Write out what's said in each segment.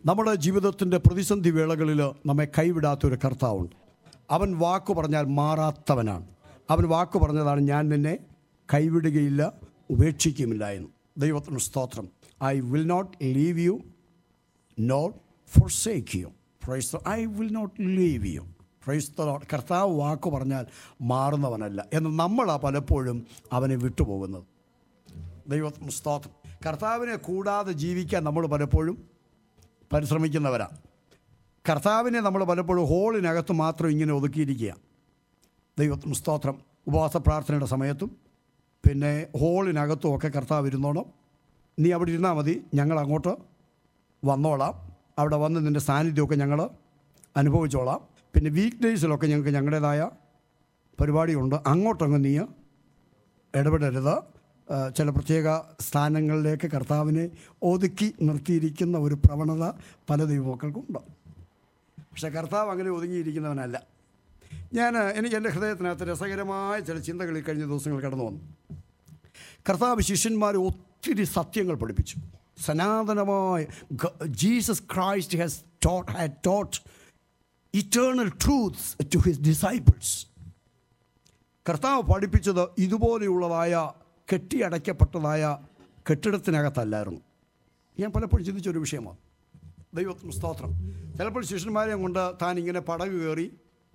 നമ്മുടെ ജീവിതത്തിൻ്റെ പ്രതിസന്ധി വേളകളിൽ നമ്മെ കൈവിടാത്തൊരു കർത്താവുണ്ട് അവൻ വാക്ക് പറഞ്ഞാൽ മാറാത്തവനാണ് അവൻ വാക്ക് പറഞ്ഞതാണ് ഞാൻ നിന്നെ കൈവിടുകയില്ല ഉപേക്ഷിക്കുമില്ല എന്ന് ദൈവത്തിന് സ്തോത്രം I will not leave you not forsake you praise the- I will not leave you praise the Lord. കർത്താവ് വാക്ക് പറഞ്ഞാൽ മാറുന്നവനല്ല എന്ന് നമ്മളാ പലപ്പോഴും അവനെ വിട്ടുപോകുന്നത് ദൈവത്തിന് സ്തോത്രം കർത്താവിനെ കൂടാതെ ജീവിക്കാൻ നമ്മൾ പലപ്പോഴും പരിശ്രമിക്കുന്നവരാ കർത്താവിനെ നമ്മൾ പലപ്പോഴും ഹോളിനകത്ത് മാത്രം ഇങ്ങനെ ഒതുക്കിയിരിക്കുക ദൈവത്തിന് സ്തോത്രം ഉപവാസ പ്രാർത്ഥനയുടെ സമയത്തും പിന്നെ ഹോളിനകത്തും ഒക്കെ കർത്താവ് ഇരുന്നോണം നീ അവിടെ ഇരുന്നാൽ മതി ഞങ്ങൾ അങ്ങോട്ട് വന്നോളാം അവിടെ വന്ന് നിൻ്റെ സാന്നിധ്യമൊക്കെ ഞങ്ങൾ അനുഭവിച്ചോളാം പിന്നെ വീക്ക് ഡേയ്സിലൊക്കെ ഞങ്ങൾക്ക് ഞങ്ങളുടേതായ പരിപാടിയുണ്ട് അങ്ങോട്ടങ്ങ് നീ ഇടപെടരുത് ആ, ചില പ്രത്യേക സ്ഥാനങ്ങളിലേക്ക് കർത്താവിനെ ഒതുക്കി നിർത്തിയിരിക്കുന്ന ഒരു പ്രവണത പല ദൈവമക്കൾക്കുണ്ട് പക്ഷേ കർത്താവ് അങ്ങനെ ഒതുങ്ങിയിരിക്കുന്നവനല്ല ഞാൻ എനിക്ക് എൻ്റെ ഹൃദയത്തിനകത്ത് രസകരമായ ചില ചിന്തകളിൽ കഴിഞ്ഞ ദിവസങ്ങൾ കടന്നു വന്നു കർത്താവ് ശിഷ്യന്മാരെ ഒത്തിരി സത്യങ്ങൾ പഠിപ്പിച്ചു സനാതനമായ Jesus Christ has taught had taught eternal truths to his disciples കർത്താവ് പഠിപ്പിച്ചത് ഇതുപോലെയുള്ളതായ കെട്ടിയടയ്ക്കപ്പെട്ടതായ കെട്ടിടത്തിനകത്തല്ലായിരുന്നു ഞാൻ പലപ്പോഴും ചിന്തിച്ചൊരു വിഷയമാണ് ദൈവത്തിന് സ്തോത്രം ചിലപ്പോൾ ശിഷ്യന്മാരെ കൊണ്ട് താൻ ഇങ്ങനെ പടക് കയറി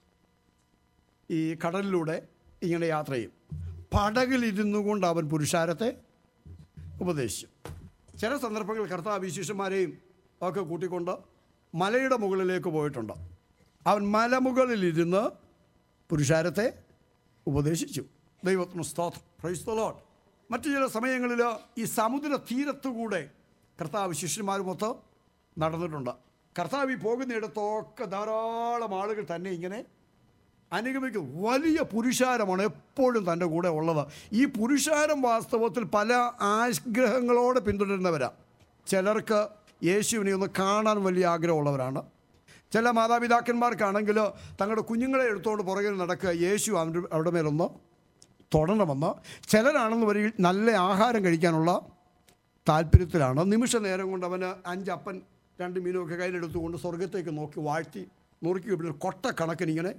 ഈ കടലിലൂടെ ഇങ്ങനെ യാത്ര ചെയ്യും പടകിലിരുന്നു കൊണ്ട് അവൻ പുരുഷാരത്തെ ഉപദേശിച്ചു ചില സന്ദർഭങ്ങളിൽ കർത്താവ് ഈ ശിഷ്യന്മാരെയും ഒക്കെ കൂട്ടിക്കൊണ്ട് മലയുടെ മുകളിലേക്ക് പോയിട്ടുണ്ട് അവൻ മലമുകളിലിരുന്ന് പുരുഷാരത്തെ ഉപദേശിച്ചു ദൈവത്തിന് സ്തോത്രം പ്രൈസ് ദ ലോർഡ് മറ്റു ചില സമയങ്ങളിൽ ഈ സമുദ്ര തീരത്തുകൂടെ കർത്താവ് ശിഷ്യന്മാരുമൊത്ത് നടന്നിട്ടുണ്ട് കർത്താവ് ഈ പോകുന്നിടത്തൊക്കെ ധാരാളം ആളുകൾ തന്നെ ഇങ്ങനെ അനുഗമിക്കും വലിയ പുരുഷാരമാണ് എപ്പോഴും തൻ്റെ കൂടെ ഉള്ളത് ഈ പുരുഷാരം വാസ്തവത്തിൽ പല ആഗ്രഹങ്ങളോടെ പിന്തുടരുന്നവരാ ചിലർക്ക് യേശുവിനെ ഒന്ന് കാണാൻ വലിയ ആഗ്രഹമുള്ളവരാണ് ചില മാതാപിതാക്കന്മാർക്കാണെങ്കിൽ തങ്ങളുടെ കുഞ്ഞുങ്ങളെ എടുത്തുകൊണ്ട് പുറകിൽ നടക്കുക യേശു അവരുടെ അവിടെ മേലൊന്ന് തൊടണമെന്ന് ചിലരാണെന്ന് വരിക നല്ല ആഹാരം കഴിക്കാനുള്ള താല്പര്യത്തിലാണ് നിമിഷ നേരം കൊണ്ട് അവന് അഞ്ചപ്പൻ രണ്ട് മീനുമൊക്കെ കയ്യിലെടുത്തുകൊണ്ട് സ്വർഗത്തേക്ക് നോക്കി വാഴ്ത്തി നുറുക്കി വിടുന്ന കൊട്ട കണക്കിനിങ്ങനെ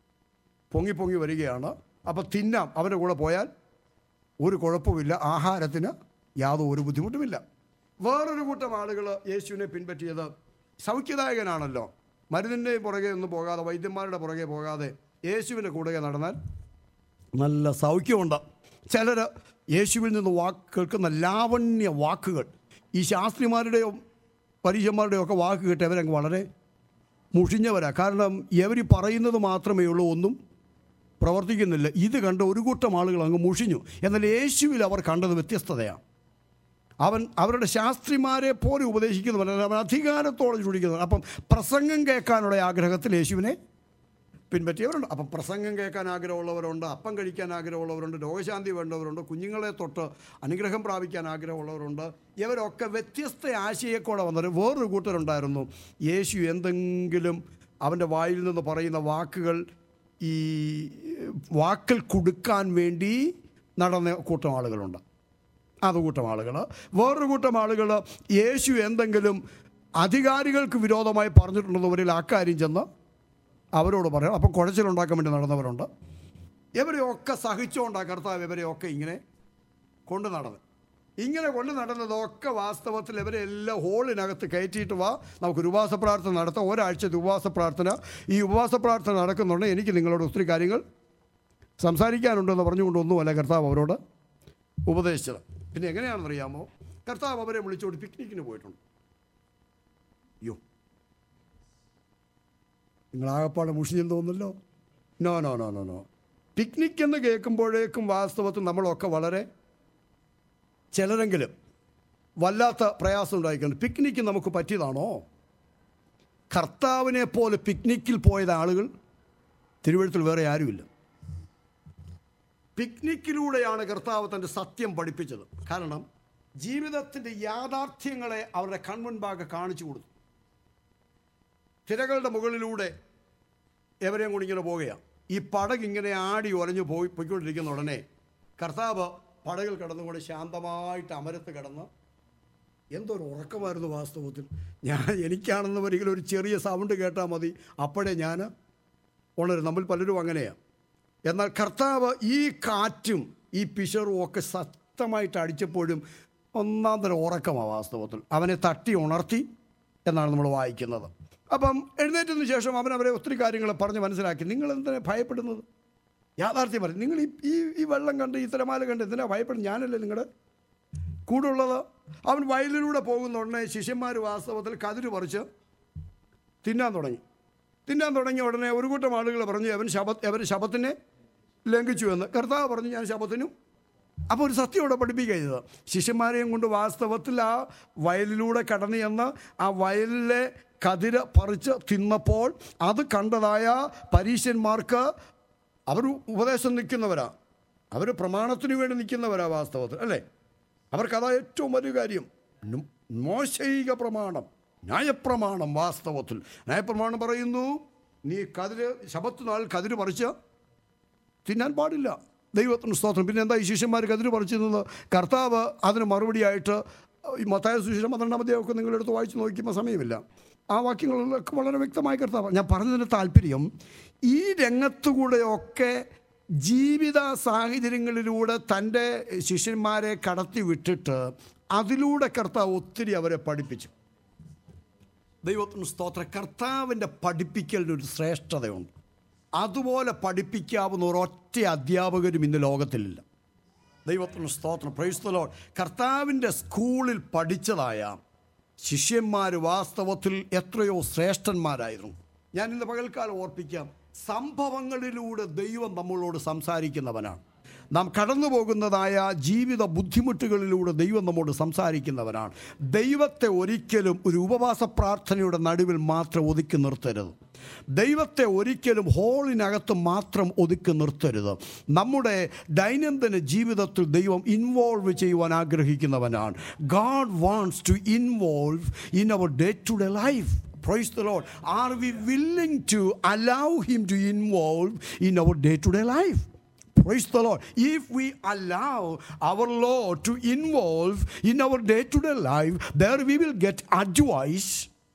പൊങ്ങി പൊങ്ങി വരികയാണ് അപ്പോൾ തിന്നാം അവൻ്റെ കൂടെ പോയാൽ ഒരു കുഴപ്പമില്ല ആഹാരത്തിന് യാതൊരു ബുദ്ധിമുട്ടുമില്ല വേറൊരു കൂട്ടം ആളുകൾ യേശുവിനെ പിൻപറ്റിയത് സൗഖ്യദായകനാണല്ലോ മരുന്നിൻ്റെ പുറകെ ഒന്നും പോകാതെ വൈദ്യന്മാരുടെ പുറകെ പോകാതെ യേശുവിൻ്റെ കൂടെ നടന്നാൽ നല്ല സൗഖ്യമുണ്ട് ചിലർ യേശുവിൽ നിന്ന് വാക്ക് കേൾക്കുന്ന ലാവണ്യ വാക്കുകൾ ഈ ശാസ്ത്രിമാരുടെയോ പരീക്ഷന്മാരുടെയോ ഒക്കെ വാക്ക് കേട്ട് അവരങ്ങ് വളരെ മുഷിഞ്ഞവരാ കാരണം ഇവർ പറയുന്നത് മാത്രമേ ഉള്ളൂ ഒന്നും പ്രവർത്തിക്കുന്നില്ല ഇത് കണ്ട് ഒരു കൂട്ടം ആളുകൾ അങ്ങ് മുഷിഞ്ഞു എന്നാൽ യേശുവിൽ അവർ കണ്ടത് വ്യത്യസ്തതയാണ് അവൻ അവരുടെ ശാസ്ത്രിമാരെ പോലെ ഉപദേശിക്കുന്നവരല്ല അവൻ അധികാരത്തോടെ ചുടിക്കുന്നവർ അപ്പം പ്രസംഗം കേൾക്കാനുള്ള ആഗ്രഹത്തിൽ യേശുവിനെ പിൻപറ്റിയവരുണ്ട് അപ്പം പ്രസംഗം കേൾക്കാൻ ആഗ്രഹമുള്ളവരുണ്ട് അപ്പം കഴിക്കാൻ ആഗ്രഹമുള്ളവരുണ്ട് രോഗശാന്തി വേണ്ടവരുണ്ട് കുഞ്ഞുങ്ങളെ തൊട്ട് അനുഗ്രഹം പ്രാപിക്കാൻ ആഗ്രഹമുള്ളവരുണ്ട് ഇവരൊക്കെ വ്യത്യസ്ത ആശയക്കോടെ വന്നവർ വേറൊരു കൂട്ടരുണ്ടായിരുന്നു യേശു എന്തെങ്കിലും അവൻ്റെ വായിൽ നിന്ന് പറയുന്ന വാക്കുകൾ ഈ വാക്കൽ കൊടുക്കാൻ വേണ്ടി നടന്ന കൂട്ടം ആളുകളുണ്ട് അത് കൂട്ടം ആളുകൾ വേറൊരു കൂട്ടം ആളുകൾ യേശു എന്തെങ്കിലും അധികാരികൾക്ക് വിരോധമായി പറഞ്ഞിട്ടുണ്ടെന്നവരിൽ അക്കാര്യം ചെന്ന് അവരോട് പറയാം അപ്പം കുഴച്ചിലുണ്ടാക്കാൻ വേണ്ടി നടന്നവരുണ്ട് ഇവരെയൊക്കെ സഹിച്ചുകൊണ്ടാ കർത്താവ് ഇവരെയൊക്കെ ഇങ്ങനെ കൊണ്ട് നടന്ന് ഇങ്ങനെ കൊണ്ട് നടന്നതൊക്കെ വാസ്തവത്തിൽ ഇവരെ എല്ലാം ഹോളിനകത്ത് കയറ്റിയിട്ട് വാ നമുക്ക് ഒരു ഉപവാസ പ്രാർത്ഥന നടത്താം ഒരാഴ്ചത്തെ ഉപവാസ പ്രാർത്ഥന ഈ ഉപവാസ പ്രാർത്ഥന നടക്കുന്നുണ്ട് എനിക്ക് നിങ്ങളോട് ഒത്തിരി കാര്യങ്ങൾ സംസാരിക്കാനുണ്ടെന്ന് പറഞ്ഞുകൊണ്ടൊന്നുമല്ല കർത്താവ് അവരോട് ഉപദേശിച്ചത് പിന്നെ എങ്ങനെയാണെന്ന് അറിയാമോ കർത്താവ് അവരെ വിളിച്ചുകൊണ്ട് പിക്നിക്കിന് പോയിട്ടുണ്ട് അയ്യോ നിങ്ങളാകപ്പാടെ മുഷിഞ്ഞെന്ന് തോന്നുന്നല്ലോ no no no no no picnic എന്ന് കേൾക്കുമ്പോഴേക്കും വാസ്തവത്തിൽ നമ്മളൊക്കെ വളരെ ചിലരെങ്കിലും വല്ലാത്ത പ്രയാസം ഉണ്ടായിട്ടുണ്ട് പിക്നിക്ക് നമുക്ക് പറ്റിയതാണോ കർത്താവിനെ പോലെ പിക്നിക്കിൽ പോയത് ആളുകൾ തിരുവഴുത്തിൽ വേറെ ആരുമില്ല പിക്നിക്കിലൂടെയാണ് കർത്താവ് തൻ്റെ സത്യം പഠിപ്പിച്ചത് കാരണം ജീവിതത്തിൻ്റെ യാഥാർത്ഥ്യങ്ങളെ അവരുടെ കൺമുൻപാകെ കാണിച്ചു കൊടുത്തു തിരകളുടെ മുകളിലൂടെ എവരെയും കൂടി ഇങ്ങനെ പോവുകയാണ് ഈ പടക് ഇങ്ങനെ ആടി ഉരഞ്ഞു പോയി പോയിക്കൊണ്ടിരിക്കുന്ന ഉടനെ കർത്താവ് പടകിൽ കിടന്നുകൊണ്ട് ശാന്തമായിട്ട് അമരത്ത് കിടന്ന് എന്തൊരു ഉറക്കമായിരുന്നു വാസ്തവത്തിൽ ഞാൻ എനിക്കാണെന്ന് ഒരിക്കലും ഒരു ചെറിയ സൗണ്ട് കേട്ടാൽ മതി അപ്പോഴേ ഞാൻ ഉണരും നമ്മൾ പലരും അങ്ങനെയാണ് എന്നാൽ കർത്താവ് ഈ കാറ്റും ഈ പിശറും ഒക്കെ ശക്തമായിട്ട് അടിച്ചപ്പോഴും ഒന്നാം തരം ഉറക്കമാണ് വാസ്തവത്തിൽ അവനെ തട്ടി ഉണർത്തി എന്നാണ് നമ്മൾ വായിക്കുന്നത് അപ്പം എഴുന്നേറ്റതിന് ശേഷം അവൻ അവരെ ഒത്തിരി കാര്യങ്ങൾ പറഞ്ഞ് മനസ്സിലാക്കി നിങ്ങൾ എന്തിനാ ഭയപ്പെടുന്നത് യാഥാർത്ഥ്യം പറയും നിങ്ങൾ ഈ ഈ ഈ വെള്ളം കണ്ട് ഈ തിരമാല കണ്ട് എന്തിനാ ഭയപ്പെടുന്നത് ഞാനല്ലേ നിങ്ങളുടെ കൂടുള്ളത് അവൻ വയലിലൂടെ പോകുന്ന ഉടനെ ശിഷ്യന്മാർ വാസ്തവത്തിൽ കതിര് പറിച്ച് തിന്നാൻ തുടങ്ങി തിന്നാൻ തുടങ്ങിയ ഉടനെ ഒരു കൂട്ടം ആളുകൾ പറഞ്ഞു അവൻ ശബ അവർ ശബത്തിനെ ലംഘിച്ചു എന്ന് കർത്താവ് പറഞ്ഞു ഞാൻ ശബത്തിനും അപ്പോൾ ഒരു സത്യം ഇവിടെ പഠിപ്പിക്കുക ചെയ്തത് ശിഷ്യന്മാരെയും കൊണ്ട് വാസ്തവത്തിൽ ആ വയലിലൂടെ കടന്നു ചെന്ന് ആ വയലിലെ കതിര് പറിച്ച് തിന്നപ്പോൾ അത് കണ്ടതായ പരീശന്മാർക്ക് അവർ ഉപദേശം നിൽക്കുന്നവരാ അവർ പ്രമാണത്തിന് വേണ്ടി നിൽക്കുന്നവരാ വാസ്തവത്തിൽ അല്ലേ അവർക്കതാ ഏറ്റവും വലിയ കാര്യം നും- മോശൈക പ്രമാണം ന്യായപ്രമാണം വാസ്തവത്തിൽ ന്യായപ്രമാണം പറയുന്നു നീ കതിര് ശബത്ത് നാൾ കതിര് പറിച്ച് തിന്നാൻ പാടില്ല ദൈവത്തിന് സ്തോത്രം പിന്നെ എന്താ ഈ ശിഷ്യന്മാർ കതിര് പറിച്ചിരുന്നത് കർത്താവ് അതിന് മറുപടിയായിട്ട് ഈ മത്തായ സുശേഷം പന്ത്രണ്ടാം അധ്യായമൊക്കെ നിങ്ങളെടുത്ത് വായിച്ച് നോക്കുമ്പോൾ സമയമില്ല ആ വാക്യങ്ങളിലൊക്കെ വളരെ വ്യക്തമായി കർത്താവ് ഞാൻ പറഞ്ഞതിന് താല്പര്യം ഈ രംഗത്തുകൂടെയൊക്കെ ജീവിത സാഹചര്യങ്ങളിലൂടെ തൻ്റെ ശിഷ്യന്മാരെ കടത്തി വിട്ടിട്ട് അതിലൂടെ കർത്താവ് ഒത്തിരി അവരെ പഠിപ്പിച്ചു ദൈവത്തിന് സ്തോത്ര കർത്താവിൻ്റെ പഠിപ്പിക്കലിന് ഒരു ശ്രേഷ്ഠതയുണ്ട് അതുപോലെ പഠിപ്പിക്കാവുന്ന ഒരൊറ്റ അധ്യാപകരും ഇന്ന് ലോകത്തിലില്ല ദൈവത്തിന് സ്തോത്രം പ്രൈസ്തലോ കർത്താവിൻ്റെ സ്കൂളിൽ പഠിച്ചതായ ശിഷ്യന്മാർ വാസ്തവത്തിൽ എത്രയോ ശ്രേഷ്ഠന്മാരായിരുന്നു ഞാൻ ഇന്ന് പകൽക്കാലം ഓർപ്പിക്കാം സംഭവങ്ങളിലൂടെ ദൈവം നമ്മളോട് സംസാരിക്കുന്നവനാണ് നാം കടന്നു പോകുന്നതായ ജീവിത ബുദ്ധിമുട്ടുകളിലൂടെ ദൈവം നമ്മോട് സംസാരിക്കുന്നവനാണ് ദൈവത്തെ ഒരിക്കലും ഒരു ഉപവാസ പ്രാർത്ഥനയുടെ നടുവിൽ മാത്രം ഒതുക്കി നിർത്തരുത് ദൈവത്തെ ഒരിക്കലും ഹോളിനകത്ത് മാത്രം ഒതുക്കി നിർത്തരുത് നമ്മുടെ ദൈനംദിന ജീവിതത്തിൽ ദൈവം ഇൻവോൾവ് ചെയ്യുവാൻ ആഗ്രഹിക്കുന്നവനാണ് God wants to involve in our day to day life Praise the Lord. Are we willing to allow Him to involve in our day to day life? Praise the Lord. If we allow our Lord to involve in our day to day life, there we will get advice.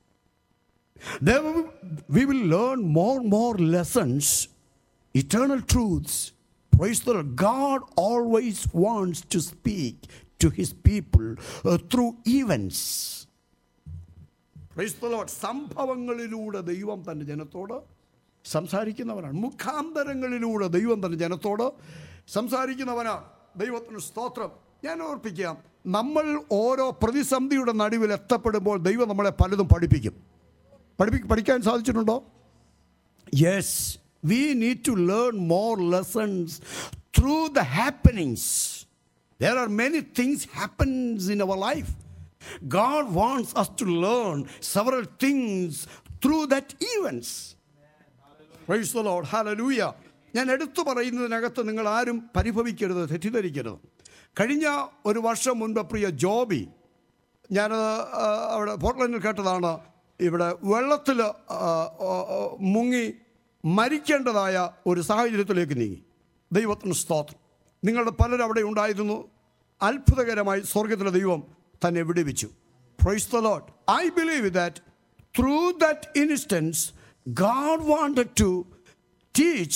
There we we will learn more and more lessons, eternal truths. Praise the Lord. God always wants to speak to His people uh, through events. Praise the Lord. സംഭവങ്ങളിലൂടെ ദൈവം തൻ്റെ ജനത്തോട് സംസാരിക്കുന്നവനാണ് മുഖാന്തരങ്ങളിലൂടെ ദൈവം തൻ്റെ ജനത്തോട് സംസാരിക്കുന്നവനാണ് ദൈവത്തിന് സ്തോത്രം ഞാൻ ഓർപ്പിക്കാം നമ്മൾ ഓരോ പ്രതിസന്ധിയുടെ നടുവിൽ എത്തപ്പെടുമ്പോൾ ദൈവം നമ്മളെ പലതും പഠിപ്പിക്കും പഠിപ്പി പഠിക്കാൻ സാധിച്ചിട്ടുണ്ടോ yes we need to learn more lessons through the happenings there are many things happens in our life God wants us to learn several things through that events. Praise the Lord. Hallelujah. ഞാൻ എടുത്തു പറയുന്നതിനകത്ത് നിങ്ങൾ ആരും പരിഭവിക്കരുത് തെറ്റിദ്ധരിക്കരുത് കഴിഞ്ഞ ഒരു വർഷം മുൻപ് പ്രിയ ജോബി ഞാൻ അവിടെ പോർട്ട്ലൻഡിൽ കേട്ടതാണ് ഇവിടെ വെള്ളത്തിൽ മുങ്ങി മരിക്കേണ്ടതായ ഒരു സാഹചര്യത്തിലേക്ക് നീങ്ങി ദൈവത്തിന് സ്തോത്രം നിങ്ങളുടെ പലരും അവിടെ ഉണ്ടായിരുന്നു അത്ഭുതകരമായി സ്വർഗത്തിലെ ദൈവം തന്നെ വിടുവിച്ചു praise the Lord I believe that through that instance God wanted to teach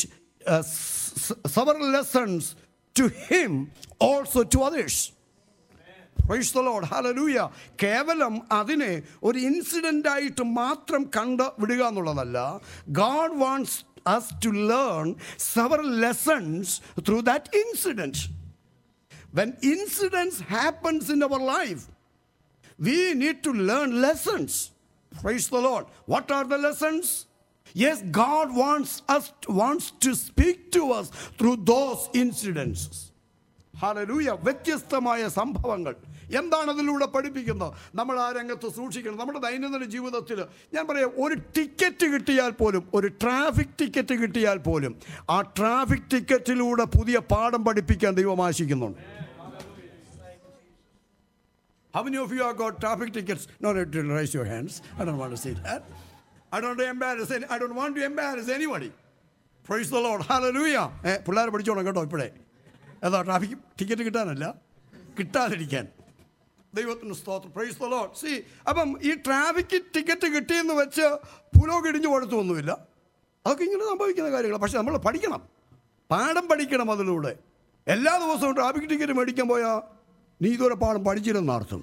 several lessons to him also to others praise the Lord hallelujah കേവലം അതിനെ ഒരു ഇൻസിഡൻ്റ് ആയിട്ട് മാത്രം കണ്ട് വിടുക എന്നുള്ളതല്ല God wants us to learn several lessons through that incident when incidents happens in our life we need to learn lessons praise the lord what are the lessons yes god wants us wants to speak to us through those incidences hallelujah വ്യത്യസ്തമായ സംഭവങ്ങൾ എന്താണ് അതിലൂടെ പഠിപ്പിക്കുന്നത് നമ്മൾ ആ രംഗത്ത് സൂക്ഷിക്കണം നമ്മുടെ ദൈനംദിന ജീവിതത്തിൽ ഞാൻ പറയാം ഒരു ടിക്കറ്റ് കിട്ടിയാൽ പോലും ഒരു ട്രാഫിക് ടിക്കറ്റ് കിട്ടിയാൽ പോലും ആ ട്രാഫിക് ടിക്കറ്റിലൂടെ പുതിയ പാഠം പഠിപ്പിക്കാൻ ദൈവം ആശിക്കുന്നുണ്ട് How many of you have got traffic tickets? No, no, don't raise your hands. I don't want to see that. I don't want to embarrass any, I don't want to embarrass anybody. Praise the Lord. Hallelujah. ഏ പിള്ളേർ പഠിച്ചോണം കേട്ടോ ഇപ്പോഴേ ഏതാ traffic ticket കിട്ടാനല്ല കിട്ടാതിരിക്കാൻ ദൈവത്തിന് സ്തോത്രം praise the Lord C അപ്പം ഈ traffic ticket കിട്ടിയെന്ന് വെച്ച് പുലോഗ് ഇടിഞ്ഞു കൊടുത്തൊന്നുമില്ല അതൊക്കെ ഇങ്ങനെ സംഭവിക്കുന്ന കാര്യങ്ങൾ പക്ഷെ നമ്മൾ പഠിക്കണം പാഠം പഠിക്കണം അതിലൂടെ എല്ലാ ദിവസവും ട്രാഫിക് ടിക്കറ്റ് മേടിക്കാൻ പോയാൽ നീ ഇതുവരെ പാഠം പഠിച്ചില്ലെന്ന് അർത്ഥം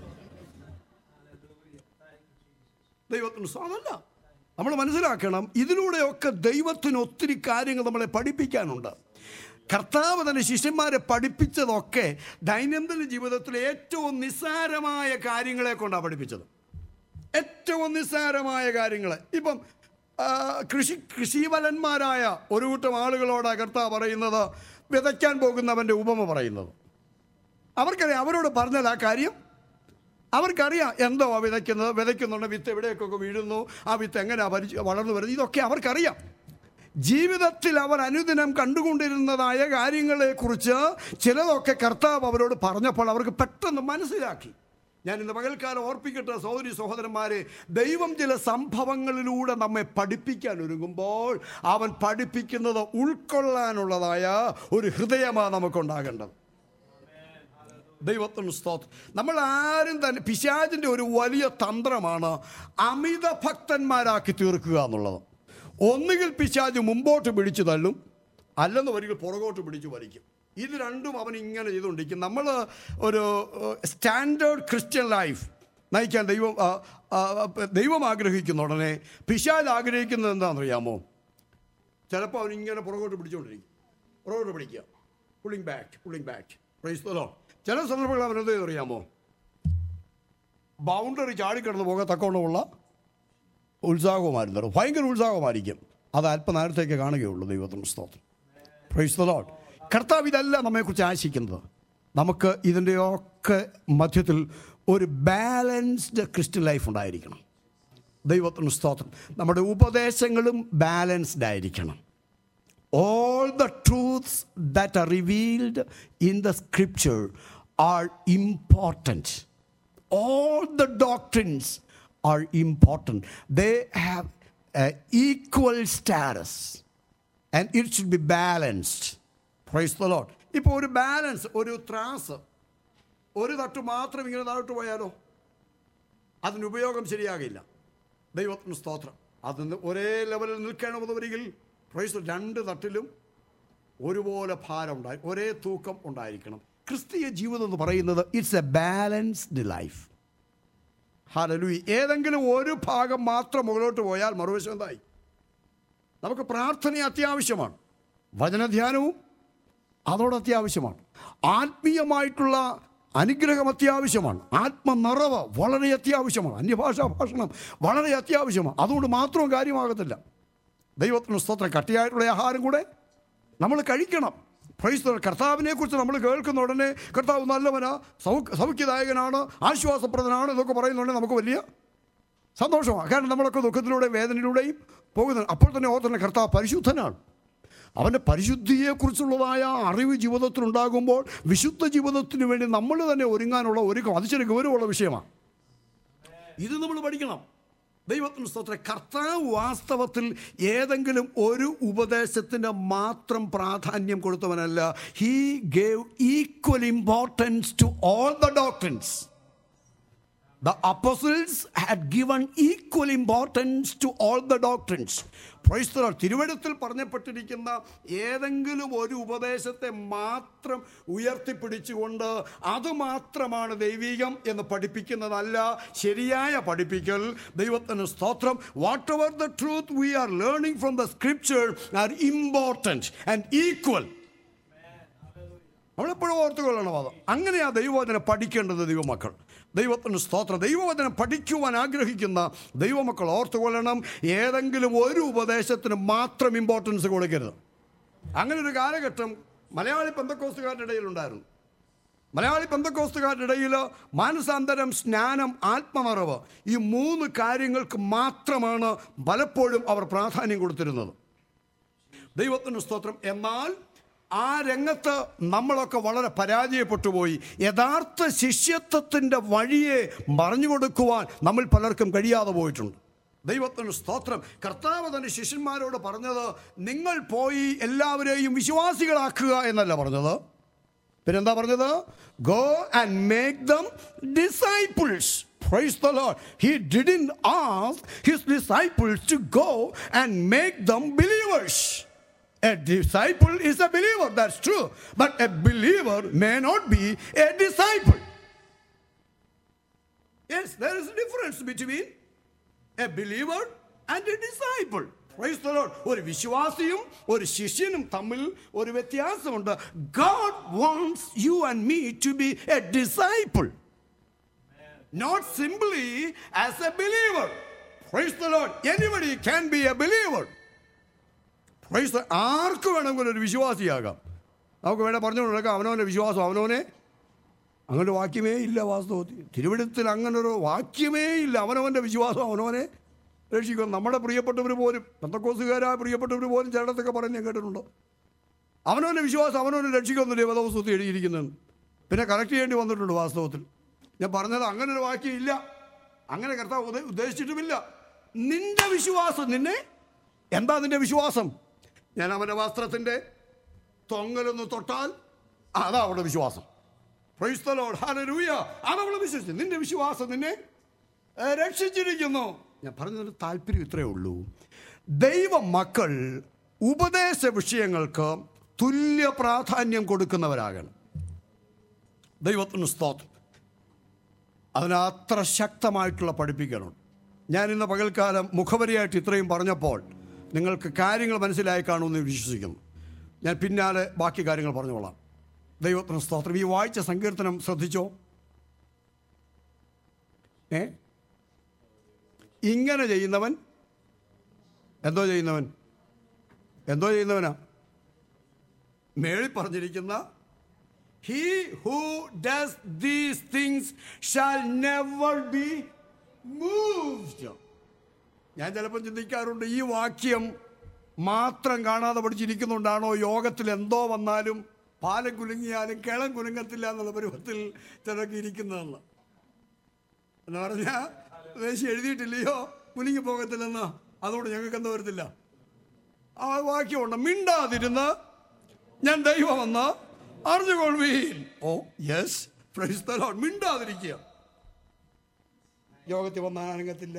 ദൈവത്തിന് സ്തോ- അതല്ല നമ്മൾ മനസ്സിലാക്കണം ഇതിലൂടെയൊക്കെ ദൈവത്തിന് ഒത്തിരി കാര്യങ്ങൾ നമ്മളെ പഠിപ്പിക്കാനുണ്ട് കർത്താവ് തന്നെ ശിഷ്യന്മാരെ പഠിപ്പിച്ചതൊക്കെ ദൈനംദിന ജീവിതത്തിലെ ഏറ്റവും നിസ്സാരമായ കാര്യങ്ങളെ കൊണ്ടാണ് പഠിപ്പിച്ചത് ഏറ്റവും നിസ്സാരമായ കാര്യങ്ങൾ ഇപ്പം ആ, കൃഷി കൃഷിവലന്മാരായ ഒരു കൂട്ടം ആളുകളോട് കർത്താവ് പറയുന്നത് വിതയ്ക്കാൻ പോകുന്നവൻ്റെ ഉപമ പറയുന്നത് അവർക്കറിയാം അവരോട് പറഞ്ഞത് ആ കാര്യം അവർക്കറിയാം എന്തോ ആ വിതയ്ക്കുന്നത് വിതയ്ക്കുന്നുണ്ട് വിത്ത് എവിടെയൊക്കെ വീഴുന്നു ആ വിത്ത് എങ്ങനെ പരിച വളർന്നു വരുന്നത് ഇതൊക്കെ അവർക്കറിയാം ജീവിതത്തിൽ അവർ അനുദിനം കണ്ടുകൊണ്ടിരുന്നതായ കാര്യങ്ങളെക്കുറിച്ച് ചിലതൊക്കെ കർത്താവ് അവരോട് പറഞ്ഞപ്പോൾ അവർക്ക് പെട്ടെന്ന് മനസ്സിലാക്കി ഞാൻ ഇന്ന് പകൽക്കാലം ഓർപ്പിക്കട്ടെ സഹോദരി സഹോദരന്മാരെ ദൈവം ചില സംഭവങ്ങളിലൂടെ നമ്മെ പഠിപ്പിക്കാൻ ഒരുങ്ങുമ്പോൾ അവൻ പഠിപ്പിക്കുന്നത് ഉൾക്കൊള്ളാനുള്ളതായ ഒരു ഹൃദയമാണ് നമുക്കുണ്ടാകേണ്ടത് ദൈവത്തിന് സ്തോത്രം നമ്മൾ ആരും തന്നെ പിശാചിൻ്റെ ഒരു വലിയ തന്ത്രമാണ് അമിത ഭക്തന്മാരാക്കി തീർക്കുക എന്നുള്ളത് ഒന്നുകിൽ പിശാജ് മുമ്പോട്ട് പിടിച്ചു തള്ളും അല്ലെന്ന് വരികൾ പുറകോട്ട് പിടിച്ചു വലിക്കും ഇത് രണ്ടും അവൻ ഇങ്ങനെ ചെയ്തുകൊണ്ടിരിക്കും നമ്മൾ ഒരു സ്റ്റാൻഡേർഡ് ക്രിസ്ത്യൻ ലൈഫ് നയിക്കാൻ ദൈവം ആ, ആ, ദൈവം ആഗ്രഹിക്കുന്ന ഉടനെ പിശാജ് ആഗ്രഹിക്കുന്നത് എന്താണെന്നറിയാമോ ചിലപ്പോൾ അവൻ ഇങ്ങനെ പുറകോട്ട് പിടിച്ചുകൊണ്ടിരിക്കും പുറകോട്ട് പിടിക്കുക പുള്ളിങ് ബാക്ക് പുള്ളിങ് ബാക്ക് പ്രൈസ്തലോ ചില സന്ദർഭങ്ങൾ അവൻ എന്ത് അറിയാമോ ബൗണ്ടറി ചാടിക്കിടന്ന് പോകത്തക്കവണ്ണമുള്ള ഉത്സാഹവുമായിരുന്നു ഭയങ്കര ഉത്സാഹമായിരിക്കും അത് അല്പനേരത്തേക്ക് കാണുകയുള്ളൂ ദൈവത്തിന് സ്തോത്രം പ്രൈസ്തലോ കർത്താവ് ഇതല്ല നമ്മെക്കുറിച്ച് ആശിക്കുന്നത് നമുക്ക് ഇതിൻ്റെയൊക്കെ മധ്യത്തിൽ ഒരു ബാലൻസ്ഡ് ക്രിസ്ത്യൻ ലൈഫ് ഉണ്ടായിരിക്കണം ദൈവത്തിന് സ്തോത്രം നമ്മുടെ ഉപദേശങ്ങളും ബാലൻസ്ഡ് ആയിരിക്കണം all the truths that are revealed in the scripture are important. All the doctrines are important. They have uh, equal status and it should be balanced. Praise the Lord. ഇപ്പോൾ ഒരു balance ഒരു ത്രാസ് ഒരു തട്ട് മാത്രം ഇങ്ങനെ താഴോട്ട് പോയാലോ അതിന് ഉപയോഗം ശരിയാകില്ല ദൈവത്തിന് സ്തോത്രം അതിന് ഒരേ ലെവലിൽ നിൽക്കണമെന്നുവരികിൽ പ്രൈസ് രണ്ട് തട്ടിലും ഒരുപോലെ ഭാരം ഉണ്ടായി ഒരേ തൂക്കം ഉണ്ടായിരിക്കണം ക്രിസ്തീയ ജീവിതം എന്ന് പറയുന്നത് it's a balanced life hallelujah ഏതെങ്കിലും ഒരു ഭാഗം മാത്രം മുകളിലോട്ട് പോയാൽ മറുവശം എന്തായി നമുക്ക് പ്രാർത്ഥന അത്യാവശ്യമാണ് വചനധ്യാനവും അതോട് അത്യാവശ്യമാണ് ആത്മീയമായിട്ടുള്ള അനുഗ്രഹം അത്യാവശ്യമാണ് ആത്മനിറവ് വളരെ അത്യാവശ്യമാണ് അന്യഭാഷാ ഭാഷണം വളരെ അത്യാവശ്യമാണ് അതുകൊണ്ട് മാത്രം കാര്യമാകത്തില്ല ദൈവത്തിന് സ്തോത്രം കട്ടിയായിട്ടുള്ള ആഹാരം കൂടെ നമ്മൾ കഴിക്കണം പ്രൈസ് കർത്താവിനെ കുറിച്ച് നമ്മൾ കേൾക്കുന്ന ഉടനെ കർത്താവ് നല്ലവനാ സൗ സൗഖ്യദായകനാണ് ആശ്വാസപ്രദനാണ് എന്നൊക്കെ പറയുന്നുണ്ടെങ്കിൽ നമുക്ക് വലിയ സന്തോഷമാണ് കാരണം നമ്മളൊക്കെ ദുഃഖത്തിലൂടെയും വേദനയിലൂടെയും പോകുന്നത് അപ്പോൾ തന്നെ ഓർത്തന്നെ കർത്താവ് പരിശുദ്ധനാണ് അവൻ്റെ പരിശുദ്ധിയെക്കുറിച്ചുള്ളതായ അറിവ് ജീവിതത്തിലുണ്ടാകുമ്പോൾ വിശുദ്ധ ജീവിതത്തിന് വേണ്ടി നമ്മൾ തന്നെ ഒരുങ്ങാനുള്ള ഒരുക്കം അത് ശരി ഗൗരവമുള്ള വിഷയമാണ് ഇത് നമ്മൾ പഠിക്കണം ദൈവത്തിന് സ്തോത്രം കർത്താവ് വാസ്തവത്തിൽ ഏതെങ്കിലും ഒരു ഉപദേശത്തിന് മാത്രം പ്രാധാന്യം കൊടുത്തവനല്ല he gave equal importance to all the doctrines The apostles had given equal importance to all the doctrines. Praise the Lord. തിരുവഴുത്തിൽ പറഞ്ഞപ്പെട്ടിരിക്കുന്ന ഏതെങ്കിലും ഒരു ഉപദേശത്തെ മാത്രം ഉയർത്തിപ്പിടിച്ചുകൊണ്ട് അത് മാത്രമാണ് ദൈവികം എന്ന് പഠിപ്പിക്കുന്നതല്ല ശരിയായ പഠിപ്പിക്കൽ ദൈവത്തിന് സ്തോത്രം whatever the truth we are learning from the scripture are important and equal നമ്മളെപ്പോഴും ഓർത്തുകൊള്ളണം അത് അങ്ങനെയാ ദൈവവചനം പഠിക്കേണ്ടത് ദൈവമക്കൾ ദൈവത്തിന് സ്തോത്രം ദൈവവചനം പഠിക്കുവാൻ ആഗ്രഹിക്കുന്ന ദൈവമക്കൾ ഓർത്തുകൊള്ളണം ഏതെങ്കിലും ഒരു ഉപദേശത്തിന് മാത്രം ഇമ്പോർട്ടൻസ് കൊടുക്കരുത് അങ്ങനെ ഒരു കാലഘട്ടം മലയാളി പെന്തക്കോസ്തുകാരുടെ ഇടയിലുണ്ടായിരുന്നു മലയാളി പെന്തക്കോസ്തുകാരുടെ ഇടയിൽ മാനസാന്തരം സ്നാനം ആത്മനിറവ് ഈ മൂന്ന് കാര്യങ്ങൾക്ക് മാത്രമാണ് പലപ്പോഴും അവർ പ്രാധാന്യം കൊടുത്തിരുന്നത് ദൈവത്തിന് സ്തോത്രം എന്നാൽ ആ രംഗത്ത് നമ്മളൊക്കെ വളരെ പരാജയപ്പെട്ടു പോയി യഥാർത്ഥ ശിഷ്യത്വത്തിൻ്റെ വഴിയെ പറഞ്ഞു കൊടുക്കുവാൻ നമ്മൾ പലർക്കും കഴിയാതെ പോയിട്ടുണ്ട് ദൈവത്തിന് സ്തോത്രം കർത്താവ് തന്നെ ശിഷ്യന്മാരോട് പറഞ്ഞത് നിങ്ങൾ പോയി എല്ലാവരെയും വിശ്വാസികളാക്കുക എന്നല്ല പറഞ്ഞത് പിന്നെന്താ പറഞ്ഞത് go and make them disciples Praise the Lord. He didn't ask his disciples to go and make them believers. A disciple is a believer, that's true. But a believer may not be a disciple. Yes, there is a difference between a believer and a disciple. Praise the Lord. ഒരു വിശ്വാസിയും ഒരു ശിഷ്യനും തമ്മിൽ ഒരു വ്യത്യാസമുണ്ട് God wants you and me to be a disciple. Not simply as a believer. Praise the Lord. Anybody can be a believer. Praise the ആർക്ക് വേണമെങ്കിലും ഒരു വിശ്വാസിയാകാം നമുക്ക് വേണേൽ പറഞ്ഞു കൊടുക്കാം അവനവൻ്റെ വിശ്വാസം അവനവനെ അങ്ങനെ ഒരു വാക്യമേ ഇല്ല വാസ്തവത്തിൽ തിരുവിടത്തിൽ അങ്ങനെ ഒരു വാക്യമേ ഇല്ല അവനവൻ്റെ വിശ്വാസം അവനവനെ രക്ഷിക്കും നമ്മുടെ പ്രിയപ്പെട്ടവർ പോലും പന്തക്കോസുകാരായ പ്രിയപ്പെട്ടവർ പോലും ചിലടത്തൊക്കെ പറഞ്ഞ് ഞാൻ കേട്ടിട്ടുണ്ട് അവനവൻ്റെ വിശ്വാസം അവനവനെ രക്ഷിക്കുന്നില്ല വേദവസ്തുത്തിൽ എഴുതിയിരിക്കുന്നത് പിന്നെ കറക്റ്റ് ചെയ്യേണ്ടി വന്നിട്ടുണ്ട് വാസ്തവത്തിൽ ഞാൻ പറഞ്ഞത് അങ്ങനെ ഒരു വാക്യം ഇല്ല അങ്ങനെ കർത്താവ് ഉദ്ദ- ഉദ്ദേശിച്ചിട്ടുമില്ല നിന്റെ വിശ്വാസം നിന്നെ എന്താ നിന്റെ വിശ്വാസം ഞാൻ അവൻ്റെ വസ്ത്രത്തിൻ്റെ തൊങ്ങലൊന്ന് തൊട്ടാൽ അതാ അവളുടെ വിശ്വാസം Praise the Lord. Hallelujah. അതവൾ വിശ്വസിച്ചു നിന്റെ വിശ്വാസം നിന്നെ ഏ, രക്ഷിച്ചിരിക്കുന്നു ഞാൻ പറഞ്ഞതിന് താല്പര്യം ഇത്രയേ ഉള്ളൂ ദൈവ മക്കൾ ഉപദേശ വിഷയങ്ങൾക്ക് തുല്യ പ്രാധാന്യം കൊടുക്കുന്നവരാകണം ദൈവത്തിന് സ്തോത്രം അതിന് അത്ര ശക്തമായിട്ടുള്ള പഠിപ്പിക്കലുണ്ട് ഞാൻ ഇന്ന് പകൽക്കാലം മുഖവരിയായിട്ട് ഇത്രയും പറഞ്ഞപ്പോൾ നിങ്ങൾക്ക് കാര്യങ്ങൾ മനസ്സിലായി കാണുമെന്ന് വിശ്വസിക്കുന്നു ഞാൻ പിന്നാലെ ബാക്കി കാര്യങ്ങൾ പറഞ്ഞോളാം ദൈവത്തിന് സ്തോത്രം ഈ വായിച്ച സങ്കീർത്തനം ശ്രദ്ധിച്ചോ ഏ ഇങ്ങനെ ചെയ്യുന്നവൻ എന്തോ ചെയ്യുന്നവൻ എന്തോ ചെയ്യുന്നവനാ മേളിൽ പറഞ്ഞിരിക്കുന്ന he who does these things shall never be moved ഞാൻ ചിലപ്പോൾ ചിന്തിക്കാറുണ്ട് ഈ വാക്യം മാത്രം കാണാതെ പഠിച്ചിരിക്കുന്നുണ്ടാണോ യോഗത്തിൽ എന്തോ വന്നാലും പാലം കുലുങ്ങിയാലും കിളം കുലുങ്ങത്തില്ല എന്നുള്ള പരുവത്തിൽ ചിലർക്ക് ഇരിക്കുന്നതെന്ന് എന്ന് പറഞ്ഞാൽ ദേശം എഴുതിയിട്ടില്ലയോ കുലുങ്ങി പോകത്തില്ലെന്ന് അതുകൊണ്ട് ഞങ്ങൾക്ക് എന്താ വരത്തില്ല ആ വാക്യമുണ്ട് മിണ്ടാതിരുന്ന് ഞാൻ ദൈവമെന്ന് അറിഞ്ഞുകൊള്ളുവീൻ oh yes praise the Lord മിണ്ടാതിരിക്കുക യോഗത്തിൽ വന്നാൽ അനങ്ങത്തില്ല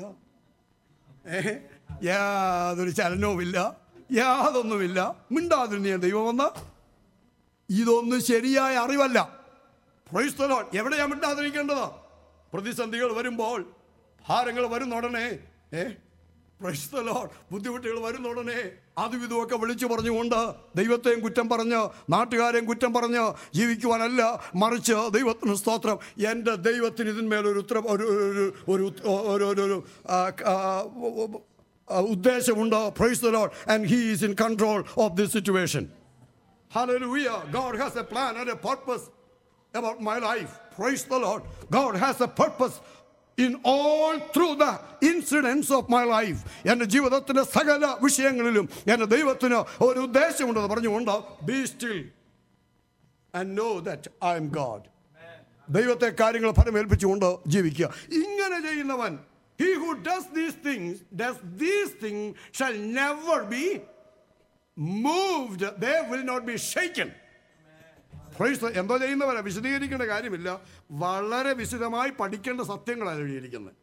ഏ യാതൊരു ചലനവുമില്ല യാതൊന്നുമില്ല മിണ്ടാതിരുന്ന് ഞാൻ ദൈവമെന്ന് ഇതൊന്നും ശരിയായ അറിവല്ല പ്രൈസ് ദ ലോർഡ് എവിടെയാ മിണ്ടാതിരിക്കേണ്ടത് പ്രതിസന്ധികൾ വരുമ്പോൾ ഭാരങ്ങൾ വരുന്ന ഉടനെ ഏ പ്രൈസ് ദ ലോർഡ് ബുദ്ധിമുട്ടുകൾ വരുന്ന ഉടനെ അതും ഇതുമൊക്കെ വിളിച്ചു പറഞ്ഞുകൊണ്ട് ദൈവത്തെയും കുറ്റം പറഞ്ഞ് നാട്ടുകാരെയും കുറ്റം പറഞ്ഞ് ജീവിക്കുവാനല്ല മറിച്ച് ദൈവത്തിന് സ്തോത്രം എൻ്റെ ദൈവത്തിന് ഇതിന്മേലൊരു ഉത്തര ഒരു ഒരു ഒരു ഒരു ഒരു ഒരു ആ, ആ, ആ, ഉദ്ദേശമുണ്ട് praise the Lord and he is in control of this situation Hallelujah. God has a plan and a purpose about my life. Praise the Lord. God has a purpose in all through the incidents of my life. എൻ്റെ ജീവിതത്തിൻ്റെ സകല വിഷയങ്ങളിലും എൻ്റെ ദൈവത്തിന് ഒരു ഉദ്ദേശമുണ്ടെന്ന് പറഞ്ഞുകൊണ്ട് be still and know that I am God ദൈവത്തെ കാര്യങ്ങൾ ഫലമേൽപ്പിച്ചുകൊണ്ട് ജീവിക്കുക ഇങ്ങനെ ചെയ്യുന്നവൻ he who does these things does these thing shall never be moved they will not be shaken praise എന്തോ ചെയ്യുന്നവരാ വിശദീകരിക്കേണ്ട കാര്യമില്ല വളരെ വിശദമായി പഠിക്കേണ്ട സത്യങ്ങളാണ് എഴുതിയിരിക്കുന്നത്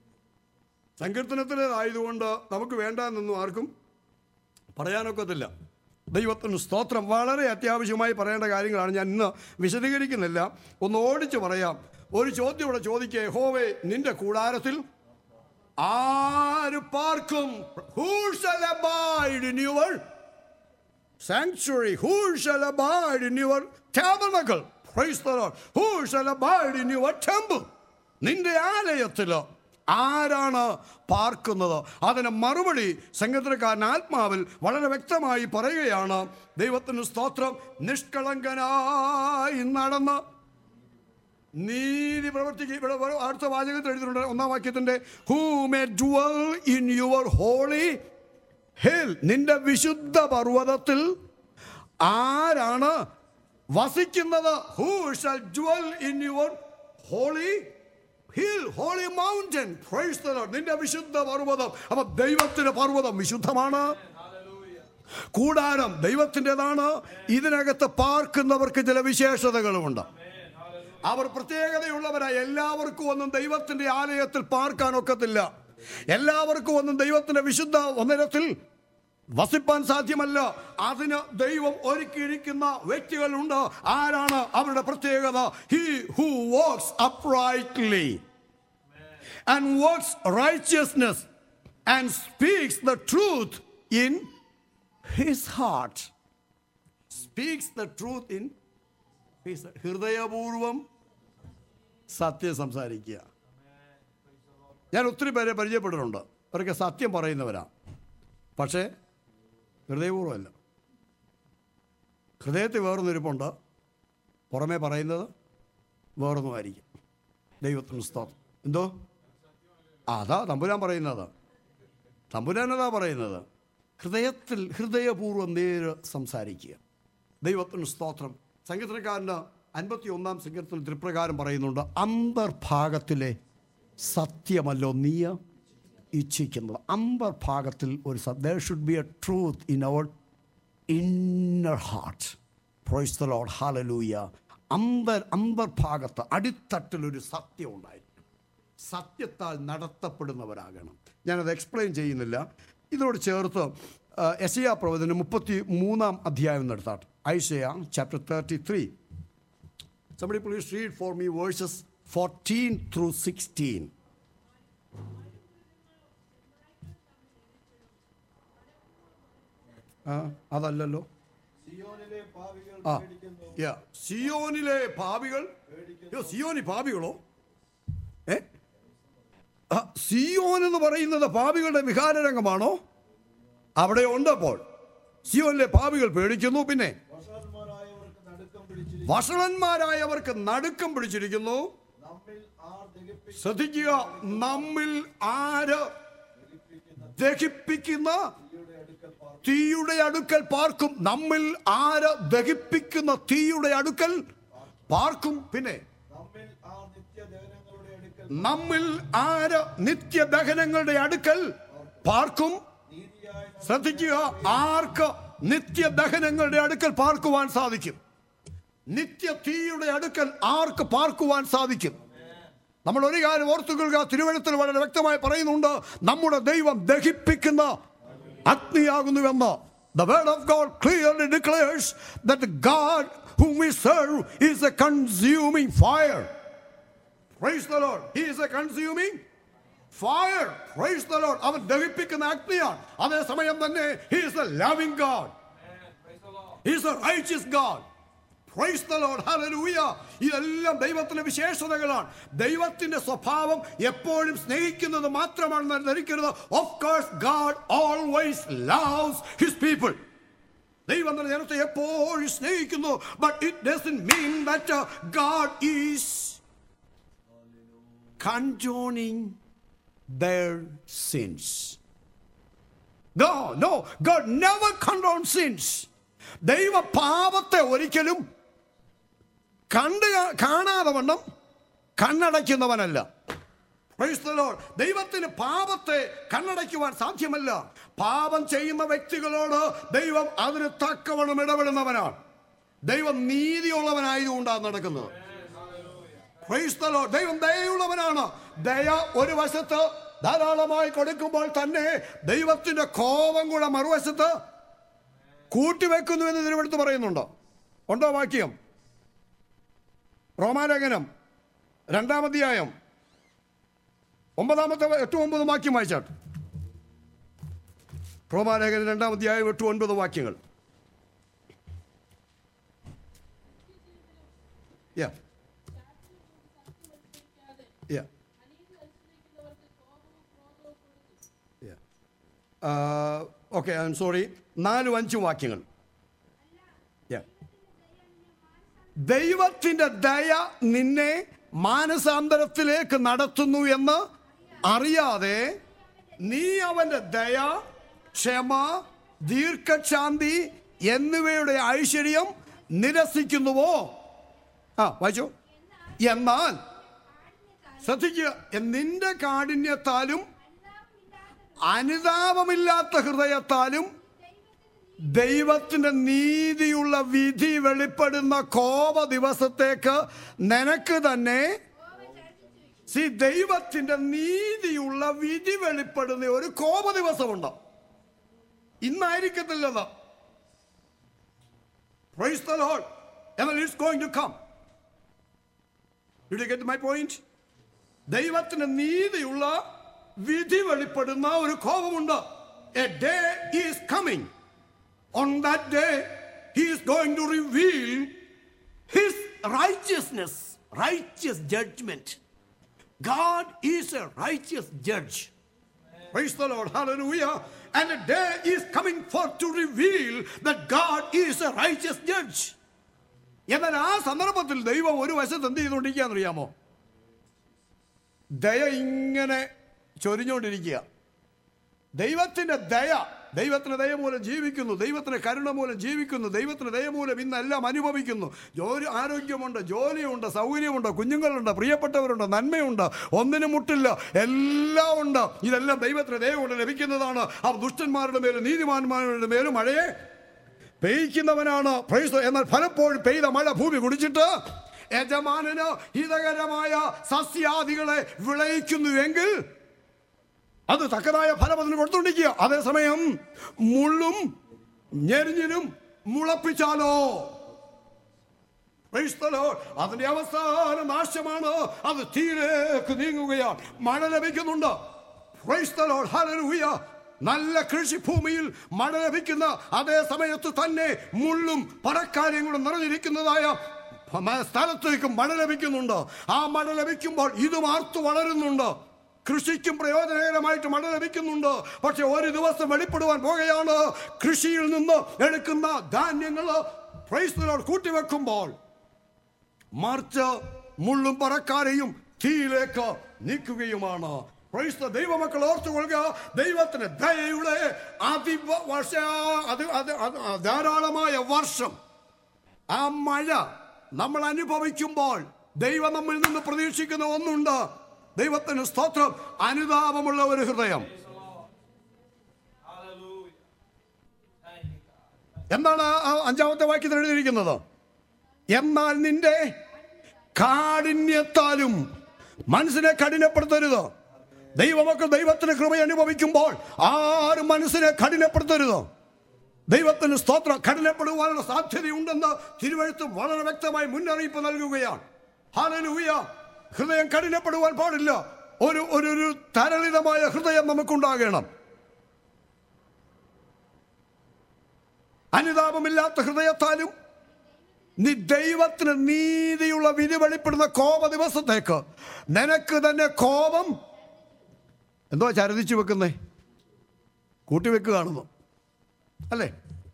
സങ്കീർത്തനത്തിലേതായതുകൊണ്ട് നമുക്ക് വേണ്ടെന്നൊന്നും ആർക്കും പറയാനൊക്കത്തില്ല ദൈവത്തിന് സ്തോത്രം വളരെ അത്യാവശ്യമായി പറയേണ്ട കാര്യങ്ങളാണ് ഞാൻ ഇന്ന് വിശദീകരിക്കുന്നില്ല ഒന്ന് ഓടിച്ച് പറയാം ഒരു ചോദ്യം ഇവിടെ ചോദിക്കേ ഹോവേ നിന്റെ കൂടാരത്തിൽ ആര് പാർക്കും who shall abide in your sanctuary. Who shall abide in your tabernacle? Praise the Lord. Who shall abide in your temple? നിന്റെ ആലയത്തിൽ ആരാണ് പാർക്കുന്നത് അതിന് മറുപടി സംഗീതക്കാരൻ ആത്മാവിൽ വളരെ വ്യക്തമായി പറയുകയാണ് ദൈവത്തിന് സ്തോത്രം നിഷ്കളങ്കനായി നടന്ന് നീതി പ്രവർത്തിക്കുക ഇവിടെ ഒരു അടുത്ത വാചകത്തിൽ എഴുതിയിട്ടുണ്ട് ഒന്നാം വാക്യത്തിന്റെ who may dwell in your holy hill നിന്റെ വിശുദ്ധ പർവ്വതത്തിൽ ആരാണ് വസിക്കുന്നത് who shall dwell in your holy hill holy mountain praise the Lord നിന്റെ വിശുദ്ധ പർവ്വതം അപ്പൊ ദൈവത്തിന്റെ പർവ്വതം വിശുദ്ധമാണ് കൂടാരം ദൈവത്തിൻ്റെതാണ് ഇതിനകത്ത് പാർക്കുന്നവർക്ക് ചില വിശേഷതകളുമുണ്ട് അവർ പ്രത്യേകതയുള്ളവരായി എല്ലാവർക്കും ഒന്നും ദൈവത്തിന്റെ ആലയത്തിൽ പാർക്കാൻ ഒക്കത്തില്ല എല്ലാവർക്കും ഒന്നും ദൈവത്തിന്റെ വിശുദ്ധ ഒന്നിരത്തിൽ വസിപ്പാൻ സാധ്യമല്ല അതിന് ദൈവം ഒരുക്കിയിരിക്കുന്ന വ്യക്തികളുണ്ട് ആരാണ് അവരുടെ പ്രത്യേകത he who works uprightly and works righteousness and speaks the truth in his heart. Speaks the truth in his ഹൃദയപൂർവം സത്യം സംസാരിക്കുക ഞാൻ ഒത്തിരി പേരെ പരിചയപ്പെട്ടിട്ടുണ്ട് അവരൊക്കെ സത്യം പറയുന്നവരാ പക്ഷേ ഹൃദയപൂർവ്വമല്ല ഹൃദയത്തിൽ വേറൊന്നിരിപ്പുണ്ട് പുറമേ പറയുന്നത് വേറൊന്നുമായിരിക്കും ദൈവത്തിന് സ്തോത്രം എന്തോ അതാ തമ്പുരാൻ പറയുന്നത് തമ്പുരാനതാ പറയുന്നത് ഹൃദയത്തിൽ ഹൃദയപൂർവ്വം നേര് സംസാരിക്കുക ദൈവത്തിന് സ്തോത്രം സംഗീതക്കാരന് അൻപത്തി ഒന്നാം സംഗീതത്തിൽ ഇപ്രകാരം പറയുന്നുണ്ട് അന്തർഭാഗത്തിലെ സത്യമല്ലോ നീ ഇച്ഛിക്കുന്നത് അന്തർഭാഗത്തിൽ ഒരു there should be a truth in our inner heart praise the Lord hallelujah അന്തർ അന്തർഭാഗത്ത് അടിത്തട്ടിലൊരു സത്യം ഉണ്ടായിരുന്നു സത്യത്താൽ നടത്തപ്പെടുന്നവരാകണം ഞാനത് എക്സ്പ്ലെയിൻ ചെയ്യുന്നില്ല ഇതിനോട് ചേർത്ത് എസയ പ്രവചനം മുപ്പത്തി മൂന്നാം അധ്യായം നടത്താട്ടെ Isaiah chapter thirty three Somebody please read for me verses 14 through 16. ആ അതല്ലല്ലോ സിയോനിലെ പാവികൾ ആ പേടിക്കുന്നു യാ സിയോനിലെ പാപികൾ യോ, സിയോനി പാപികളോ ഏ ആ, സിയോൻ എന്ന് പറയുന്നത് പാപികളുടെ വിഹാരരംഗമാണോ അവിടെ ഉണ്ടപ്പോൾ സിയോനിലെ പാപികൾ പേടിക്കുന്നു പിന്നെ വഷളന്മാരായവർക്ക് നടുക്കം പിടിച്ചിരിക്കുന്നു വഷളന്മാരായവർക്ക് നടുക്കം പിടിച്ചിരിക്കുന്നു നമ്മിൽ ആർ ദഹിപ്പിക്കുന്ന ശ്രദ്ധിക്കുക നമ്മിൽ ആര് ദഹിപ്പിക്കുന്ന തീയുടെ അടുക്കൽ പാർക്കും നമ്മിൽ ആര് ദഹിപ്പിക്കുന്ന തീയുടെ അടുക്കൽ പാർക്കും പിന്നെ നമ്മിൽ ആർ നിത്യദഹനങ്ങളുടെ അടുക്കൽ നമ്മിൽ ആര് നിത്യദഹനങ്ങളുടെ അടുക്കൽ പാർക്കും നീതിയായ ശ്രദ്ധിക്കുക ആർക്ക് നിത്യദഹനങ്ങളുടെ അടുക്കൽ പാർക്കുവാൻ സാധിക്കും നിത്യ തീയുടെ അടുക്കൽ ആർക്ക് പാർക്കുവാൻ സാധിക്കും നമ്മൾ ഒരു കാര്യം ഓർത്തുകൊള്ളുക തിരുവനന്തപുരത്തിൽ വളരെ വ്യക്തമായി പറയുന്നുണ്ട് നമ്മുടെ ദൈവം ദഹിപ്പിക്കുന്ന അഗ്നിയാകുന്നുവെന്ന് The word of God clearly declares that the God whom we serve is a consuming fire. Praise the Lord. He is a consuming fire. Praise the Lord. അവൻ ദഹിപ്പിക്കുന്ന അഗ്നിയാണ് അതേസമയം തന്നെ he is a loving God. He is a righteous God. Praise the Lord. Hallelujah. ഇതെല്ലാം ദൈവത്തിന്റെ വിശേഷതകളാണ് ദൈവത്തിന്റെ സ്വഭാവം എപ്പോഴും സ്നേഹിക്കുന്നത് മാത്രമാണെന്ന് ധരിക്കരുത് of course God always loves his people ദൈവം തന്റെ ജനത്തെ എപ്പോഴും സ്നേഹിക്കുന്നു but it doesn't mean that God is condoning their sins. No, no, God never condones sins. ദൈവ പാപത്തെ ഒരിക്കലും കണ്ട് കാണാതെ വണ്ണം കണ്ണടയ്ക്കുന്നവനല്ല Praise the Lord. ദൈവത്തിന് പാപത്തെ കണ്ണടയ്ക്കുവാൻ സാധ്യമല്ല പാപം ചെയ്യുന്ന വ്യക്തികളോട് ദൈവം അതിന് തക്കവണ്ണം ഇടപെടുന്നവനാണ് ദൈവം നീതിയുള്ളവനായതുകൊണ്ടാണ് നടക്കുന്നത് Praise the Lord. ദൈവം ദയയുള്ളവനാണ് ദയ ഒരു വശത്ത് ധാരാളമായി കൊടുക്കുമ്പോൾ തന്നെ ദൈവത്തിന്റെ കോപം കൂടെ മറുവശത്ത് കൂട്ടിവെക്കുന്നു എന്ന് തിരുവെടുത്ത് പറയുന്നുണ്ടോ ഉണ്ടോ വാക്യം റോമാലേഖനം രണ്ടാമധ്യായം ഒമ്പതാമത്തെ എട്ട് ഒമ്പത് വാക്യം വായിച്ചാട്ട് റോമാലേഖനം രണ്ടാമധ്യായം എട്ട് ഒൻപത് വാക്യങ്ങൾ Yeah. Yeah. Yeah. Uh, okay, I'm sorry. നാലും അഞ്ചും വാക്യങ്ങൾ Yeah. ദൈവത്തിന്റെ ദയ നിന്നെ മാനസാന്തരത്തിലേക്ക് നടത്തുന്നു എന്ന് അറിയാതെ നീ അവന്റെ ദയ ക്ഷമ ദീർഘശാന്തി എന്നിവയുടെ ഐശ്വര്യം നിരസിക്കുന്നുവോ ആ വായിച്ചു എന്നാൽ ശ്രദ്ധിക്കുക നിന്റെ കാഠിന്യത്താലും അനുതാപമില്ലാത്ത ഹൃദയത്താലും ദൈവത്തിന്റെ നീതിയുള്ള വിധി വെളിപ്പെടുന്ന കോപ ദിവസത്തേക്ക് നിനക്ക് തന്നെ സി ദൈവത്തിന്റെ നീതിയുള്ള വിധി വെളിപ്പെടുന്ന ഒരു കോപ ദിവസമുണ്ട് ഇന്നായിരിക്കത്തില്ലത് Praise the Lord. എന്നാൽ it's going to come you get my point ദൈവത്തിന് നീതിയുള്ള വിധി വെളിപ്പെടുന്ന ഒരു കോപമുണ്ട് a day is coming on that day he is going to reveal his righteousness righteous judgement God is a righteous judge. Praise the Lord. Hallelujah. And a day is coming forth to reveal that God is a righteous judge. എന്നാൽ ആ സന്ദർഭത്തിൽ ദൈവം ഒരു വശത്ത് എന്ത് ചെയ്തുകൊണ്ടിരിക്കുകയെന്നറിയാമോ ദയ ഇങ്ങനെ ചൊരിഞ്ഞുകൊണ്ടിരിക്കുക ദൈവത്തിന്റെ ദയ ദൈവത്തിന് ദയ മൂലം ജീവിക്കുന്നു ദൈവത്തിന് കരുണ മൂലം ജീവിക്കുന്നു ദൈവത്തിന് ദയ മൂലം ഇന്നെല്ലാം അനുഭവിക്കുന്നു ജോലി ആരോഗ്യമുണ്ട് ജോലിയുണ്ട് സൗകര്യമുണ്ട് കുഞ്ഞുങ്ങളുണ്ട് പ്രിയപ്പെട്ടവരുണ്ട് നന്മയുണ്ട് ഒന്നിനും മുട്ടില്ല എല്ലാം ഉണ്ട് ഇതെല്ലാം ദൈവത്തിന് ദയ കൊണ്ട് ലഭിക്കുന്നതാണ് ആ ദുഷ്ടന്മാരുടെ മേലും നീതിമാന്മാരുടെ മേലും മഴയെ പെയ്യ്ക്കുന്നവനാണ് പ്രൈസ് എന്നാൽ പലപ്പോഴും പെയ്ത മഴ ഭൂമി കുടിച്ചിട്ട് യജമാനന് ഹിതകരമായ സസ്യാദികളെ വിളയിക്കുന്നുവെങ്കിൽ അത് തക്കതായ ഫലം അതിന് കൊടുത്തുകൊണ്ടിരിക്കുക അതേസമയം മുള്ളും ഞെരിഞ്ഞിനും മുളപ്പിച്ചാലോ Praise the Lord. അതിന്റെ അവസാന നാശമാണ് അത് തീരേക്ക് നീങ്ങുകയാണ് മഴ ലഭിക്കുന്നുണ്ട് Praise the Lord. Hallelujah. നല്ല കൃഷിഭൂമിയിൽ മഴ ലഭിക്കുന്ന അതേ സമയത്ത് തന്നെ മുള്ളും പടക്കാര്യങ്ങളും നിറഞ്ഞിരിക്കുന്നതായ മ- സ്ഥലത്തേക്ക് മഴ ലഭിക്കുന്നുണ്ട് ആ മഴ ലഭിക്കുമ്പോൾ ഇതും ആർത്തു വളരുന്നുണ്ട് കൃഷിക്കും പ്രയോജനകരമായിട്ട് മഴ ലഭിക്കുന്നുണ്ട് പക്ഷെ ഒരു ദിവസം വെളിപ്പെടുവാൻ പോകുകയാണ് കൃഷിയിൽ നിന്ന് എടുക്കുന്ന ധാന്യങ്ങൾ പ്രൈസിനോട് കൂട്ടിവെക്കുമ്പോൾ മറിച്ച് മുള്ളും പറക്കാരെയും തീയിലേക്ക് നീക്കുകയുമാണ് Praise the- ദൈവമക്കൾ ഓർത്തുകൊള്ളുക ദൈവത്തിന് ദയയുടെ അതിവ വർഷ അത് അത് അത് ധാരാളമായ വർഷം ആ മഴ നമ്മൾ അനുഭവിക്കുമ്പോൾ ദൈവം നമ്മിൽ നിന്ന് പ്രതീക്ഷിക്കുന്ന ഒന്നുണ്ട് ദൈവത്തിന് സ്തോത്രം അനുതാപമുള്ള ഒരു ഹൃദയം Hallelujah. Thank you, God. എന്താണ് ആ അഞ്ചാമത്തെ വാക്യത്തിൽ എഴുതിയിരിക്കുന്നത് എന്നാൽ നിന്റെ കാഠിന്യത്താലും മനസ്സിനെ കഠിനപ്പെടുത്തരുത് ദൈവമക്കൾ ദൈവത്തിന് കൃപ അനുഭവിക്കുമ്പോൾ ആരും മനസ്സിനെ കഠിനപ്പെടുത്തരുത് ദൈവത്തിന് സ്തോത്രം കഠിനപ്പെടുവാനുള്ള സാധ്യതയുണ്ടെന്ന് തിരുവഴുത്ത് വളരെ വ്യക്തമായി മുന്നറിയിപ്പ് നൽകുകയാണ് ഹാലലൂയ ഹൃദയം കഠിനപ്പെടുവാൻ പാടില്ല ഒരു ഒരു ഒരു തരളിതമായ ഹൃദയം നമുക്കുണ്ടാകണം അനുതാപമില്ലാത്ത ഹൃദയത്താലും നീ ദൈവത്തിന് നീതിയുള്ള വിധി വെളിപ്പെടുന്ന കോപ ദിവസത്തേക്ക് നിനക്ക് തന്നെ കോപം എന്തോ ചരതിച്ചു വെക്കുന്നേ കൂട്ടിവെക്കുകയാണെന്നോ അല്ലേ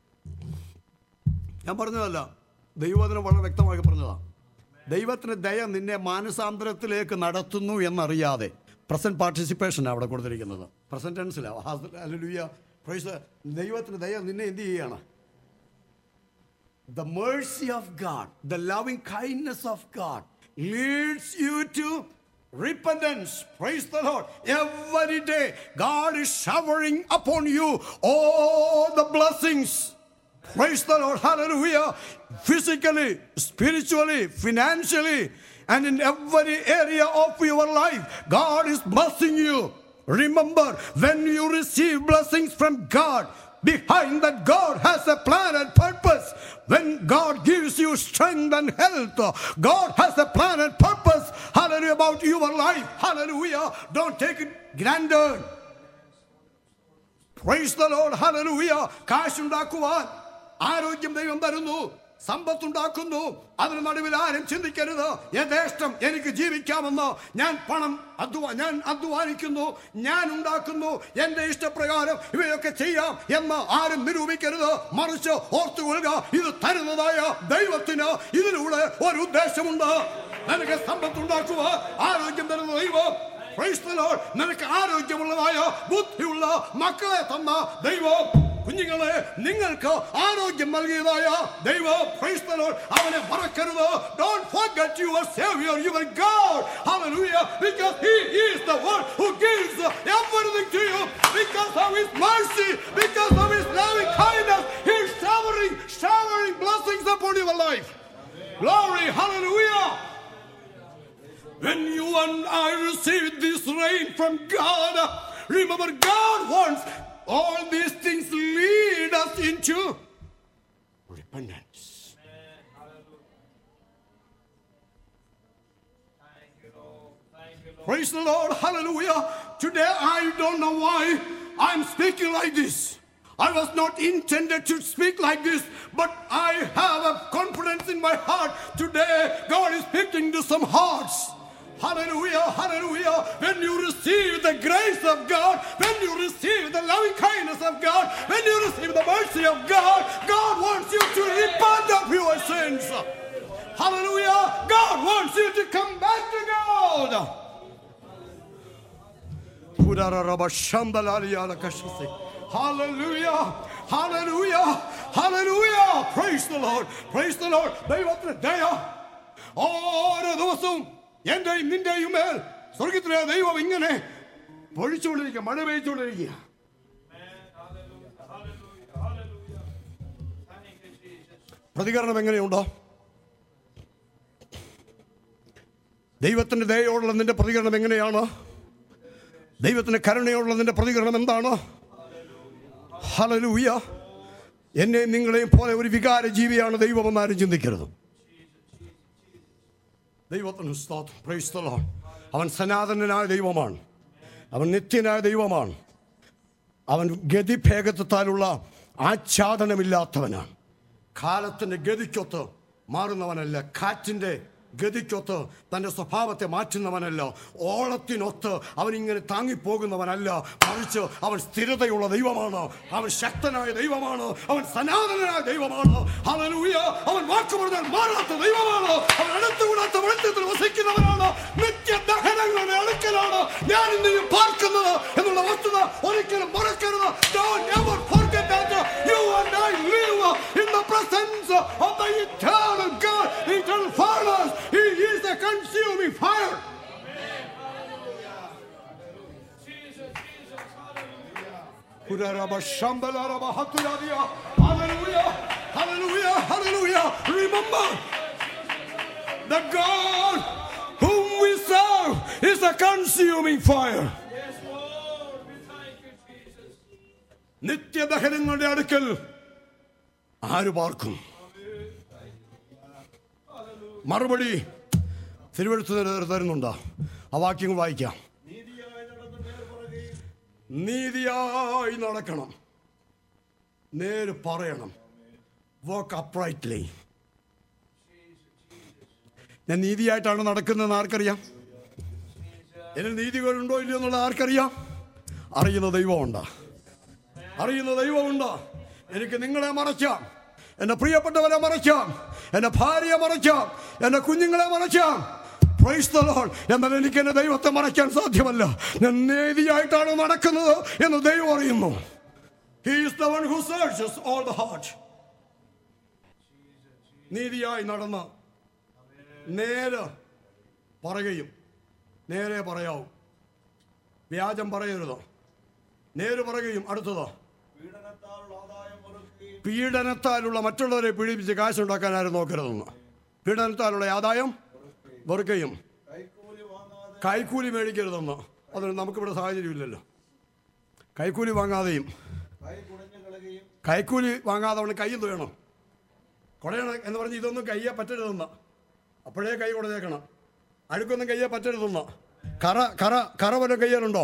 ഞാൻ പറഞ്ഞതല്ല ദൈവത്തിന് വളരെ വ്യക്തമായി പറഞ്ഞതാണ് ദൈവത്തിന് ദയ നിന്നെ മാനസാന്തരത്തിലേക്ക് നടത്തുന്നു എന്നറിയാതെ പ്രസന്റ് പാർട്ടിസിപ്പേഷൻ അവിടെ കൊടുത്തിരിക്കുന്നത് പ്രസന്റ് ടെൻസിലാണ് ദൈവത്തിന് ദയ നിന്നെ എന്ത് ചെയ്യാണ് the mercy of God, the loving kindness of God leads you to repentance. Praise the Lord. Every day, God is showering upon you all the blessings. Praise the Lord. Hallelujah. Physically, spiritually, financially, and in every area of your life, God is blessing you. Remember, when you receive blessings from God, behind that God has a plan and purpose. When God gives you strength and health, God has a plan and purpose. Hallelujah about your life. Hallelujah. Don't take it granted. Praise the Lord. Hallelujah. കാശുണ്ടാക്കുവാൻ ആരോഗ്യം ദൈവം തരുന്നു സമ്പത്തുണ്ടാക്കുന്നു അതിന് നടുവിൽ ആരും ചിന്തിക്കരുത് യഥേഷ്ടം എനിക്ക് ജീവിക്കാമെന്ന് ഞാൻ പണം അധ്വാ ഞാൻ അധ്വാനിക്കുന്നു ഞാൻ ഉണ്ടാക്കുന്നു എന്റെ ഇഷ്ടപ്രകാരം ഇവയൊക്കെ ചെയ്യാം എന്ന് ആരും നിരൂപിക്കരുത് മറിച്ച് ഓർത്തുകൊള്ളുക ഇത് തരുന്നതായ ദൈവത്തിന് ഇതിലൂടെ ഒരു ഉദ്ദേശമുണ്ട് നിനക്ക് സമ്പത്തുണ്ടാക്കുക ആരോഗ്യം തരുന്ന ദൈവം Praise the Lord. നിനക്ക് ആരോഗ്യമുള്ളതായ ബുദ്ധിയുള്ള മക്കളെ തന്ന ദൈവം കുഞ്ഞുങ്ങളെ നിങ്ങൾക്ക് ആരോഗ്യം നൽകിയതായ ദൈവം Praise the Lord. അവനെ മറക്കരുത് Don't forget your Savior, your God. Hallelujah. Because He is the one who gives everything to you. Because of His mercy, because of His loving kindness, He upon your life. Glory, hallelujah. When you and I receive this rain from God, remember God wants all these things lead us into repentance. Thank you, Lord. Thank you, Lord. Praise the Lord. Hallelujah. Today I don't know why I'm speaking like this. I was not intended to speak like this, but I have a confidence in my heart. Today God is speaking to some hearts. Hallelujah, hallelujah. When you receive the grace of God, when you receive the loving kindness of God, when you receive the mercy of God, God wants you to repent of your sins. Hallelujah. God wants you to come back to God. Hallelujah. Hallelujah. Hallelujah. Praise the Lord. Praise the Lord. ദൈവത്തിന് ദയ ഓരോ ദിവസവും എന്റെയും നിന്റെയും മേൽ സ്വർഗത്തിലെ ദൈവം ഇങ്ങനെ പൊഴിച്ചുകൊണ്ടിരിക്കുക മഴ പെയ്ച്ചുകൊണ്ടിരിക്കുക Hallelujah. Hallelujah. Hallelujah. Thank you, Jesus. പ്രതികരണം എങ്ങനെയുണ്ടോ ദൈവത്തിന്റെ ദയോടുള്ള നിന്റെ പ്രതികരണം എങ്ങനെയാണ് ദൈവത്തിന്റെ കരുണയോടുള്ള നിന്റെ പ്രതികരണം എന്താണ് ഹലലൂയ എന്നെയും നിങ്ങളെയും പോലെ ഒരു വികാര ജീവിയാണ് ദൈവമെന്ന് ആരും ചിന്തിക്കരുത് ദൈവത്തിന് സ്തോത്രം. Praise the Lord. അവൻ സനാതനനായ ദൈവമാണ് അവൻ നിത്യനായ ദൈവമാണ് അവൻ ഗതിഭേഗത്താലുള്ള ആച്ഛാദനമില്ലാത്തവനാണ് കാലത്തിന്റെ ഗതിക്കൊത്ത് മാറുന്നവനല്ല കാറ്റിന്റെ ഗതിക്കൊത്ത് തന്റെ സ്വഭാവത്തെ മാറ്റുന്നവനല്ല ഓളത്തിനൊത്ത് അവൻ ഇങ്ങനെ താങ്ങിപ്പോകുന്നവനല്ല മറിച്ച് അവൻ സ്ഥിരതയുള്ള ദൈവമാണ് അവൻ ശക്തനായ ദൈവമാണ് അവൻ സനാതനനായ ദൈവമാണ് ഹല്ലേലൂയ അവൻ വാക്ക് പറഞ്ഞാൽ മാറാത്ത ദൈവമാണ് അവൻ അടുത്തുകൂടാത്ത വെളിച്ചത്തിൽ വസിക്കുന്നവനാണ് നിത്യ ദഹനങ്ങളുടെ അടുക്കലാണ് ഞാൻ ഇന്ന് ഈ പാർക്കുന്നത് എന്നുള്ള വസ്തുത ഒരിക്കലും മറക്കരുത് Don't ever forget that you and I live in the presence of the eternal God, the eternal Father. He is the consuming fire. Jesus, Jesus. Hallelujah. Kuraraba shambalaraba haturadia. Hallelujah, hallelujah, hallelujah. Remember, the God whom we serve is a consuming fire. Yes, Lord. We thank you, Jesus. നിത്യദഹനങ്ങളുടെ അടുക്കൽ ആര് പാർക്കും മറുപടി തിരുവഴുത്ത് തരുന്നുണ്ടോ ആ വാക്യങ്ങൾ വായിക്കാം നീതിയായി നടക്കണം നേര് പറയണം വർക്ക് അപ്രൈറ്റ്ലി ഞാൻ നീതിയായിട്ടാണ് നടക്കുന്നതെന്ന് ആർക്കറിയാം എന്നിൽ നീതികളുണ്ടോ ഇല്ലയോ എന്നുള്ളത് ആർക്കറിയാം അറിയുന്ന ദൈവമുണ്ടോ അറിയുന്ന ദൈവമുണ്ട് എനിക്ക് നിങ്ങളെ മറയ്ക്കാം എന്റെ പ്രിയപ്പെട്ടവരെ മറയ്ക്കാം എന്റെ ഭാര്യയെ മറയ്ക്കാം എന്റെ കുഞ്ഞുങ്ങളെ മറയ്ക്കാം Praise the Lord. എന്നാൽ എനിക്ക് എന്റെ ദൈവത്തെ മറയ്ക്കാൻ സാധ്യമല്ല ഞാൻ നീതിയായിട്ടാണ് നടക്കുന്നത് എന്ന് ദൈവം അറിയുന്നു He is the one who searches all the heart. നീതിയായി നടന്ന് നേരെ പറയുകയും നേരെ പറയാവൂ വ്യാജം പറയരുത് നേര് പറയുകയും അടുത്തതോ പീഡനത്താലുള്ള മറ്റുള്ളവരെ പീഡിപ്പിച്ച് കാശുണ്ടാക്കാൻ ആരും നോക്കരുതെന്ന് പീഡനത്താലുള്ള ആദായം വെറുക്കുകയും കൈക്കൂലി മേടിക്കരുതെന്ന് അതിന് നമുക്കിവിടെ സാഹചര്യമില്ലല്ലോ കൈക്കൂലി വാങ്ങാതെയും കൈക്കൂലി വാങ്ങാതെ അവന് കയ്യിൽ വേണം കുടയണം എന്ന് പറഞ്ഞ് ഇതൊന്നും കയ്യെ പറ്റരുതെന്ന് അപ്പോഴേ കൈ കുടഞ്ഞേക്കണം അഴുക്കൊന്നും കയ്യെ പറ്റരുതെന്ന് കറ കറ കറ വല്ല കയ്യിലുണ്ടോ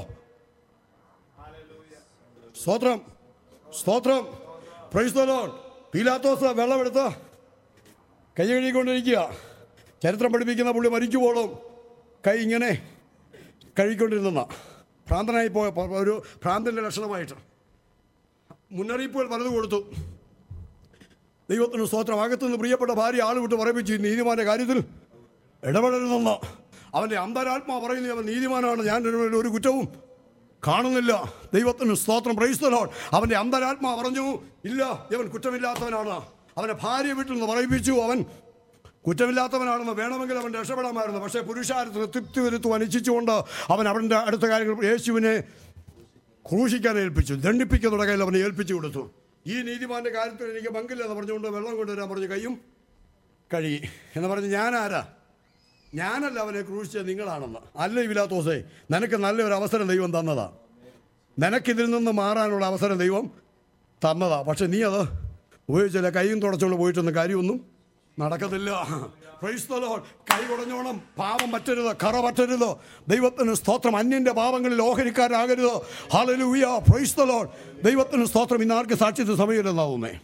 സ്തോത്രം സ്തോത്രം പ്രൈസ് ദ ലോർഡ് പീലാത്തോസ് വെള്ളമെടുത്ത് കൈ കഴുകിക്കൊണ്ടിരിക്കുക ചരിത്രം പഠിപ്പിക്കുന്ന പുള്ളി മരിക്കുമ്പോഴും കൈ ഇങ്ങനെ കഴുകിക്കൊണ്ടിരുന്ന ഭ്രാന്തനായി പോയ പ- ഒരു ഭ്രാന്തൻ്റെ ലക്ഷണമായിട്ട് മുന്നറിയിപ്പുകൾ പലതും കൊടുത്തു ദൈവത്തിന് സ്തോത്രം അകത്തുനിന്ന് പ്രിയപ്പെട്ട ഭാര്യ ആൾ വിട്ട് പറയിപ്പിച്ചു ഈ നീതിമാന്റെ കാര്യത്തിൽ ഇടപെടരുതെന്ന് അവൻ്റെ അന്തരാത്മാ പറയുന്നു അവൻ നീതിമാനാണ് ഞാൻ ഇതിനുവേണ്ടി ഒരു കുറ്റവും കാണുന്നില്ല ദൈവത്തിന് സ്തോത്രം പ്രൈസ്തലോൺ അവൻ്റെ അന്തരാത്മാ പറഞ്ഞു ഇല്ല ഇവൻ കുറ്റമില്ലാത്തവനാണ് അവൻ്റെ ഭാര്യ വീട്ടിൽ നിന്ന് പറയിപ്പിച്ചു അവൻ കുറ്റമില്ലാത്തവനാണെന്ന് വേണമെങ്കിൽ അവൻ രക്ഷപ്പെടാമായിരുന്നു പക്ഷേ പുരുഷാരത്തിന് തൃപ്തി വരുത്തുവാൻ ഇച്ഛിച്ചുകൊണ്ട് അവൻ അവൻ്റെ അടുത്ത കാര്യങ്ങൾ യേശുവിനെ ക്രൂശിക്കാൻ ഏൽപ്പിച്ചു ദണ്ഡിപ്പിക്കുന്നവരുടെ കയ്യിൽ അവനെ ഏൽപ്പിച്ചു കൊടുത്തു ഈ നീതിമാന്റെ കാര്യത്തിൽ എനിക്ക് പങ്കില്ലെന്ന് പറഞ്ഞുകൊണ്ട് വെള്ളം കൊണ്ടുവരാൻ പറഞ്ഞു കൈയും കഴുകി എന്ന് പറഞ്ഞ് ഞാനാരാ ഞാനല്ല അവനെ ക്രൂശിച്ചത് നിങ്ങളാണെന്ന് അല്ല ഇവിലാത്തോസേ നിനക്ക് നല്ലൊരു അവസരം ദൈവം തന്നതാ നിനക്കിതിൽ നിന്ന് മാറാനുള്ള അവസരം ദൈവം തന്നതാ പക്ഷെ നീ അത് ഉപയോഗിച്ചില്ല കൈയും തുടച്ചുകൊണ്ട് പോയിട്ടൊന്നും കാര്യമൊന്നും നടക്കത്തില്ല Praise the Lord. കൈ കുടഞ്ഞോണം പാപം പറ്റരുത് കറ പറ്റരുത് ദൈവത്തിന് സ്തോത്രം അന്യന്റെ പാപങ്ങളിൽ ഓഹരിക്കാരാകരുത് ഹാലലൂയ പ്രൈസ് ദ ലോർഡ് ദൈവത്തിന് സ്തോത്രം ഇന്നാർക്ക് സാക്ഷ്യത്തിന് സമയമില്ലെന്നാവുന്നേ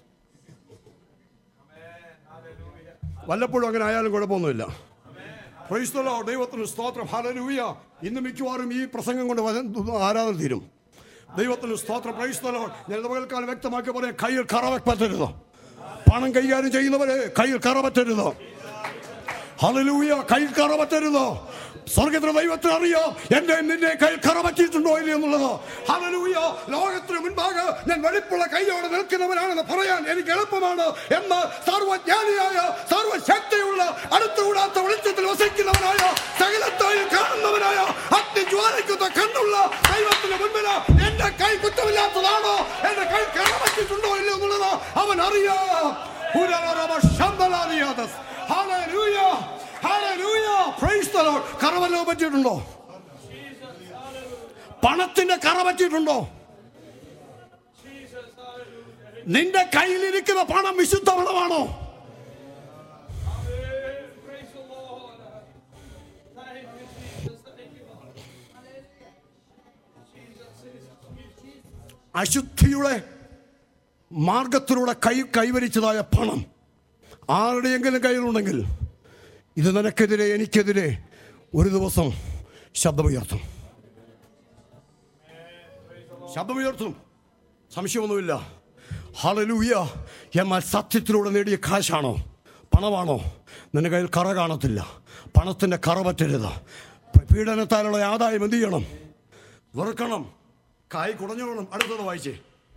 വല്ലപ്പോഴും അങ്ങനെ ആയാലും കുഴപ്പമൊന്നുമില്ല പ്രൈസ് ദ ലോർഡ് ദൈവത്തിന് സ്തോത്രം ഹാലലൂയ ഇന്ന് മിക്കവാറും ഈ പ്രസംഗം കൊണ്ട് വചന- ആരാധന തീരും ദൈവത്തിന് സ്തോത്രം പ്രൈസ് ദ ലോർഡ് ഞാൻ പകൽക്കാലം വ്യക്തമാക്കി പറയാം കയ്യിൽ കറ പറ്റരുത് പണം കൈകാര്യം ചെയ്യുന്നവരെ കയ്യിൽ കറ പറ്റരുത് ഹല്ലേലൂയ കയ്യിൽ കറ പറ്റരുത് സ്വർഗത്തിലെ ദൈവത്തിന് അറിയാം എന്റെ നിന്റെ കയ്യിൽ കറ പറ്റിയിട്ടുണ്ടോ ഇല്ലയോ എന്നുള്ളത് ഹല്ലേലൂയ ലോകത്തിന് മുൻപാകെ ഞാൻ വെളിപ്പുള്ള കൈയോടെ നിൽക്കുന്നവനാണെന്ന് പറയാൻ എനിക്ക് എളുപ്പമാണ് എന്ന് സർവജ്ഞാനിയായ സർവശക്തിയുള്ള അടുത്തുകൂടാത്ത വെളിച്ചത്തിൽ വസിക്കുന്നവനായ സകലത്തെയും കാണുന്നവനായ അഗ്നിജ്വാലിക്കുന്ന കണ്ണുള്ള ദൈവത്തിന് മുൻപിൽ എന്റെ കൈ കുറ്റമില്ലാത്തതാണോ എന്റെ കൈ കറ പറ്റിയിട്ടുണ്ടോ ഇല്ലയോ എന്നുള്ളത് അവൻ അറിയാം ഉരവറവ ശബ്ദലാദിയാദസ്. Hallelujah. Hallelujah. Praise the Lord. കറ വല്ലതും പറ്റിയിട്ടുണ്ടോ പണത്തിന്റെ കറ പറ്റിയിട്ടുണ്ടോ Jesus, hallelujah. നിന്റെ കയ്യിലിരിക്കുന്ന പണം വിശുദ്ധ പണമാണോ Amen. Praise the Lord. Thank you, Jesus. Thank you, Lord. Jesus, Jesus, Jesus. അശുദ്ധിയുടെ മാർഗത്തിലൂടെ കൈ കൈവരിച്ചതായ പണം ആരുടെയെങ്കിലും കയ്യിലുണ്ടെങ്കിൽ ഇത് നിനക്കെതിരെ എനിക്കെതിരെ ഒരു ദിവസം ശബ്ദമുയർത്തും ശബ്ദമുയർത്തും സംശയമൊന്നുമില്ല ഹളലൂയ എന്നാൽ സത്യത്തിലൂടെ നേടിയ കാശാണോ പണമാണോ നിന്റെ കയ്യിൽ കറ കാണത്തില്ല പണത്തിൻ്റെ കറ പറ്റരുത് പീഡനത്താലുള്ള ആദായം എന്ത് ചെയ്യണം വെറുക്കണം കായ് കുടഞ്ഞോണം അടുത്തത് വായിച്ചേ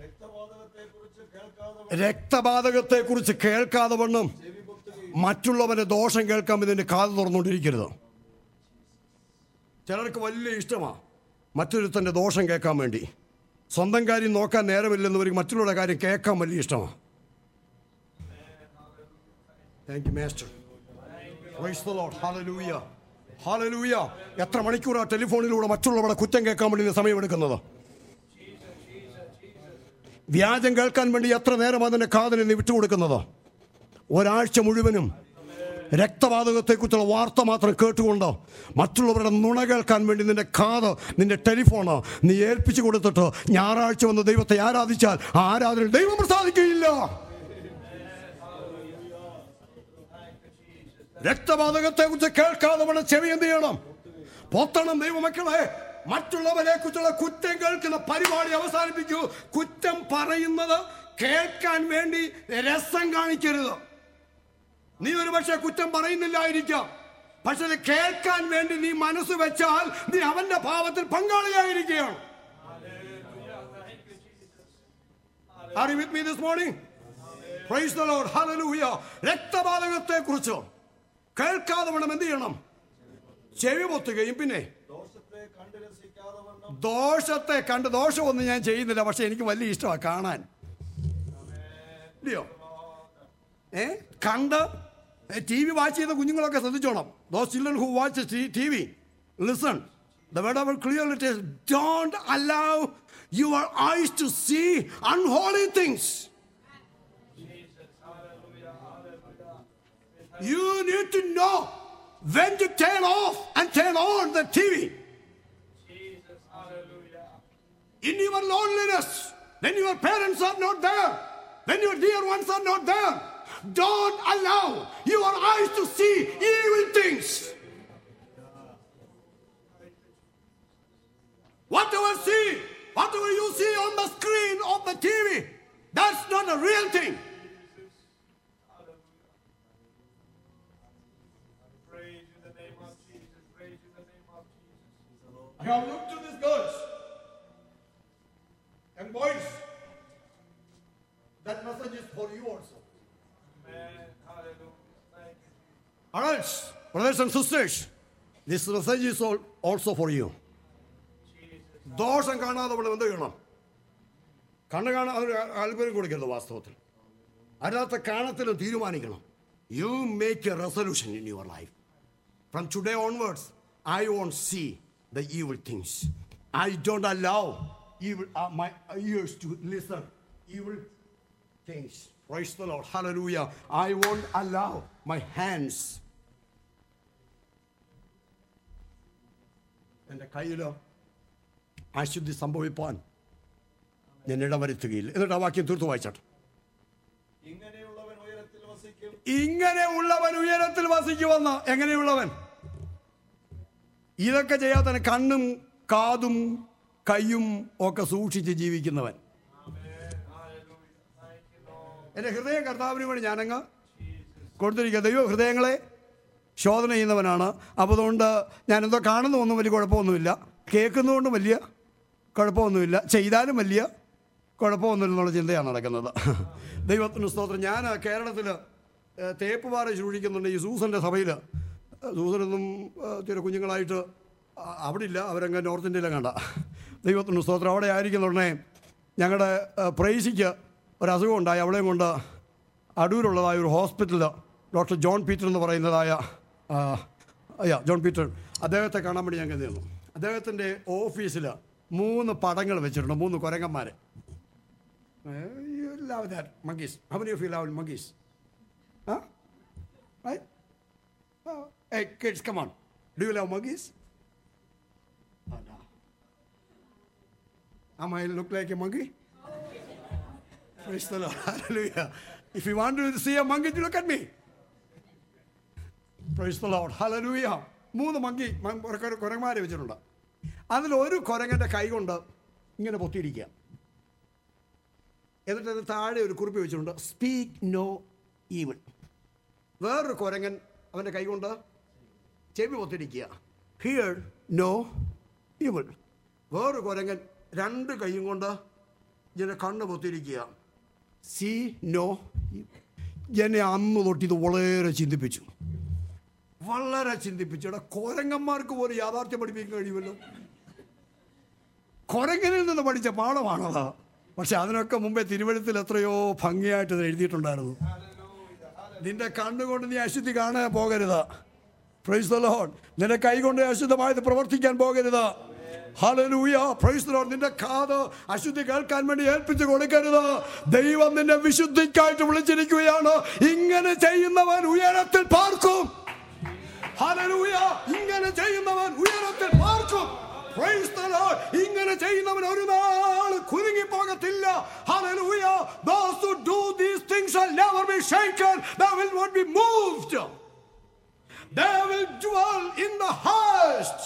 രക്തപാതകത്തെ കുറിച്ച് കേൾക്കാതെ വണ്ണം മറ്റുള്ളവന്റെ ദോഷം കേൾക്കാൻ ഇതിന്റെ കാത് തുറന്നുകൊണ്ടിരിക്കരുത് ചിലർക്ക് വലിയ ഇഷ്ടമാണ് മറ്റൊരുത്തൻ്റെ ദോഷം കേൾക്കാൻ വേണ്ടി സ്വന്തം കാര്യം നോക്കാൻ നേരമില്ലെന്നവർക്ക് മറ്റുള്ളവരുടെ കാര്യം കേൾക്കാൻ വലിയ ഇഷ്ടമാണ് thank you master praise the Lord hallelujah hallelujah എത്ര മണിക്കൂറാണ് ടെലിഫോണിലൂടെ മറ്റുള്ളവരുടെ കുറ്റം കേൾക്കാൻ വേണ്ടി നീ സമയമെടുക്കുന്നത് വ്യാജം കേൾക്കാൻ വേണ്ടി എത്ര നേരം അതിൻ്റെ കാതിന് നീ വിട്ടുകൊടുക്കുന്നത് ഒരാഴ്ച മുഴുവനും രക്തപാതകത്തെക്കുറിച്ചുള്ള വാർത്ത മാത്രം കേട്ടുകൊണ്ട് മറ്റുള്ളവരുടെ നുണ കേൾക്കാൻ വേണ്ടി നിന്റെ കാത് നിന്റെ ടെലിഫോണ് നീ ഏൽപ്പിച്ചു കൊടുത്തിട്ട് ഞായറാഴ്ച വന്ന് ദൈവത്തെ ആരാധിച്ചാൽ ആ ആരാധന ദൈവം പ്രസാദിക്കുകയില്ല രക്തപാതകത്തെ കുറിച്ച് കേൾക്കാതെ വേണം ചെവി എന്ത് ചെയ്യണം പൊത്തണം ദൈവമക്കളെ മറ്റുള്ളവരെ കുറിച്ചുള്ള കുറ്റം കേൾക്കുന്ന പരിപാടി അവസാനിപ്പിക്കൂ കുറ്റം പറയുന്നത് കേൾക്കാൻ വേണ്ടി രസം കാണിക്കരുത് നീ ഒരു പക്ഷേ കുറ്റം പറയുന്നില്ലായിരിക്കാം പക്ഷെ അത് കേൾക്കാൻ വേണ്ടി നീ മനസ്സ് വെച്ചാൽ നീ അവന്റെ ഭാവത്തിൽ പങ്കാളിയായിരിക്കുകയാണ് Are you with me this morning? Praise the Lord. Hallelujah. രക്തപാതകത്തെ കുറിച്ച് കേൾക്കാതെ വേണം എന്ത് ചെയ്യണം ചെവി പൊത്തുകയും പിന്നെ ദോഷത്തെ കണ്ട് രസിക്കാതെ വണ്ണം ദോഷത്തെ കണ്ട് ദോഷമൊന്നും ഞാൻ ചെയ്യുന്നില്ല പക്ഷെ എനിക്ക് വലിയ ഇഷ്ടമാണ് കാണാൻ ഇല്ലയോ ഏ കണ്ട് ടി വി വാച്ച് ചെയ്ത കുഞ്ഞുങ്ങളൊക്കെ ശ്രദ്ധിച്ചോണം those children who watch T V listen the word of clear it is don't allow your eyes to see unholy things You need to know when to turn off and turn on the TV. Jesus, hallelujah. in your loneliness, when your parents are not there, when your dear ones are not there, don't allow your eyes to see evil things. Whatever see, whatever you see on the screen of the TV, that's not a real thing. Praise you in the name of Jesus. Praise you in the name of Jesus. I have looked to these girls and boys. That message is for you also. Amen. Hallelujah. Thank you. Adults, brothers and sisters, this message is al- also for you. ദോഷം കാണാതെ നമ്മൾ എന്ത് ചെയ്യണം കണ്ണ് കാണാൻ ഒരു അത്ഭുതം കൊടുക്കരുത് വാസ്തവത്തിൽ അതിനകത്ത് കാണത്തിലും തീരുമാനിക്കണം you make a resolution in your life From today onwards, I won't see the evil things. I don't allow evil, uh, my ears to listen evil things. Praise the Lord. Hallelujah. I won't allow my hands. എൻ്റെ കയ്യിൽ അശുദ്ധി സംഭവിപ്പാൻ ഞാൻ ഇടവരുത്തുകയില്ല എന്നിട്ട് ആ വാക്യം തീർത്തു വായിച്ചാട്ടെ ഇങ്ങനെയുള്ളവൻ ഉയരത്തിൽ വസിക്കും ഇങ്ങനെയുള്ളവൻ ഉയരത്തിൽ വസിക്കുമെന്ന് എങ്ങനെയുള്ളവൻ ഇതൊക്കെ ചെയ്യാത്ത കണ്ണും കാതും കൈയും ഒക്കെ സൂക്ഷിച്ച് ജീവിക്കുന്നവൻ എൻ്റെ ഹൃദയം കർത്താവിന് വേണ്ടി ഞാനങ്ങ് കൊടുത്തിരിക്കുക ദൈവ ഹൃദയങ്ങളെ ശോധന ചെയ്യുന്നവനാണ് അപ്പോൾ അതുകൊണ്ട് ഞാനെന്തോ കാണുന്നതൊന്നും വലിയ കുഴപ്പമൊന്നുമില്ല കേൾക്കുന്നതുകൊണ്ട് വലിയ കുഴപ്പമൊന്നുമില്ല ചെയ്താലും വലിയ കുഴപ്പമൊന്നുമില്ലെന്നുള്ള ചിന്തയാണ് നടക്കുന്നത് ദൈവത്തിന് സ്തോത്രം ഞാൻ കേരളത്തിൽ തേപ്പ് പാറ സൂക്ഷിക്കുന്നുണ്ട് ഈ സൂസൻ്റെ സഭയിൽ സൂസനൊന്നും തീരെ കുഞ്ഞുങ്ങളായിട്ട് അ- അവിടെ ഇല്ല അവരങ്ങ് നോർത്ത് ഇന്ത്യയിലെ കണ്ട ദൈവത്തിന് സ്തോത്രം അവിടെ ആയിരിക്കുന്നുടനെ ഞങ്ങളുടെ പ്രൈസിക്ക് ഒരു അസുഖം ഉണ്ടായി അവളെയും കൊണ്ട് അടൂരുള്ളതായ ഒരു ഹോസ്പിറ്റലിൽ ഡോക്ടർ ജോൺ പീറ്റർ എന്ന് പറയുന്നതായ ആ, അയ്യ ജോൺ പീറ്റർ അദ്ദേഹത്തെ കാണാൻ വേണ്ടി ഞങ്ങൾക്ക് നിന്നു അദ്ദേഹത്തിൻ്റെ ഓഫീസിൽ മൂന്ന് പടങ്ങൾ വെച്ചിട്ടുണ്ട് മൂന്ന് കുരങ്ങന്മാരെ love that monkeys how many of you love monkeys ah Right? Oh, hey, kids, come on. Do you love monkeys? Oh, no. Am I look like a monkey? Praise the Lord. Hallelujah. If you want to see a monkey, look at me. Praise the Lord. Hallelujah. മൂന്ന് monkey കുരങ്ങന്മാരെ വെച്ചിട്ടുണ്ട് അതിൽ ഒരു കുരങ്ങൻ്റെ കൈ കൊണ്ട് ഇങ്ങനെ പൊത്തിയിരിക്കുക എന്നിട്ട് അതിന് താഴെ ഒരു കുറിപ്പ് വെച്ചിട്ടുണ്ട് സ്പീക്ക് നോ ഈവിൾ വേറൊരു കുരങ്ങൻ അവൻ്റെ കൈകൊണ്ട് ചെവി പൊത്തിരിക്കുക ഹിയർ നോ ഇവൾ വേറൊരു കുരങ്ങൻ രണ്ട് കൈയും കൊണ്ട് ഇങ്ങനെ കണ്ണ് പൊത്തിരിക്കുക സി നോ എന്നെ അന്ന് തൊട്ട് ഇത് വളരെ ചിന്തിപ്പിച്ചു വളരെ ചിന്തിപ്പിച്ചു എടാ കുരങ്ങന്മാർക്ക് പോലും യാഥാർത്ഥ്യം പഠിപ്പിക്കാൻ കഴിയുമല്ലോ കുരങ്ങനിൽ നിന്ന് പഠിച്ച പാഠമാണത് പക്ഷെ അതിനൊക്കെ മുമ്പേ തിരുവഴുത്തിൽ എത്രയോ ഭംഗിയായിട്ട് ഇത് എഴുതിയിട്ടുണ്ടായിരുന്നു നിന്റെ കണ്ണുകൊണ്ട് നീ അശുദ്ധി കാണാൻ പോകരുത് പ്രൈസ് ദ ലോഡ് നിന്റെ കൈ കൊണ്ട് അശുദ്ധമായത് പ്രവർത്തിക്കാൻ പോകരുത് ഹല്ലേലൂയ പ്രൈസ് ദ ലോഡ് നിന്റെ കാത് അശുദ്ധി കേൾക്കാൻ വേണ്ടി ഏൽപ്പിച്ചു കൊടുക്കരുത് ദൈവം നിന്നെ വിശുദ്ധിക്കായിട്ട് വിളിച്ചിരിക്കുകയാണ് ഇങ്ങനെ ചെയ്യുന്നവൻ ഉയരത്തിൽ പാർക്കും ഹല്ലേലൂയ ഇങ്ങനെ ചെയ്യുന്നവൻ ഉയരത്തിൽ പാർക്കും Praise the Lord. ഇങ്ങനെ ചെയ്യുന്നവൻ ഒരു നാൾ കുരുങ്ങി പോകത്തില്ല Hallelujah. Those who do these things shall never be shaken. They will not be moved. They will dwell in the highest.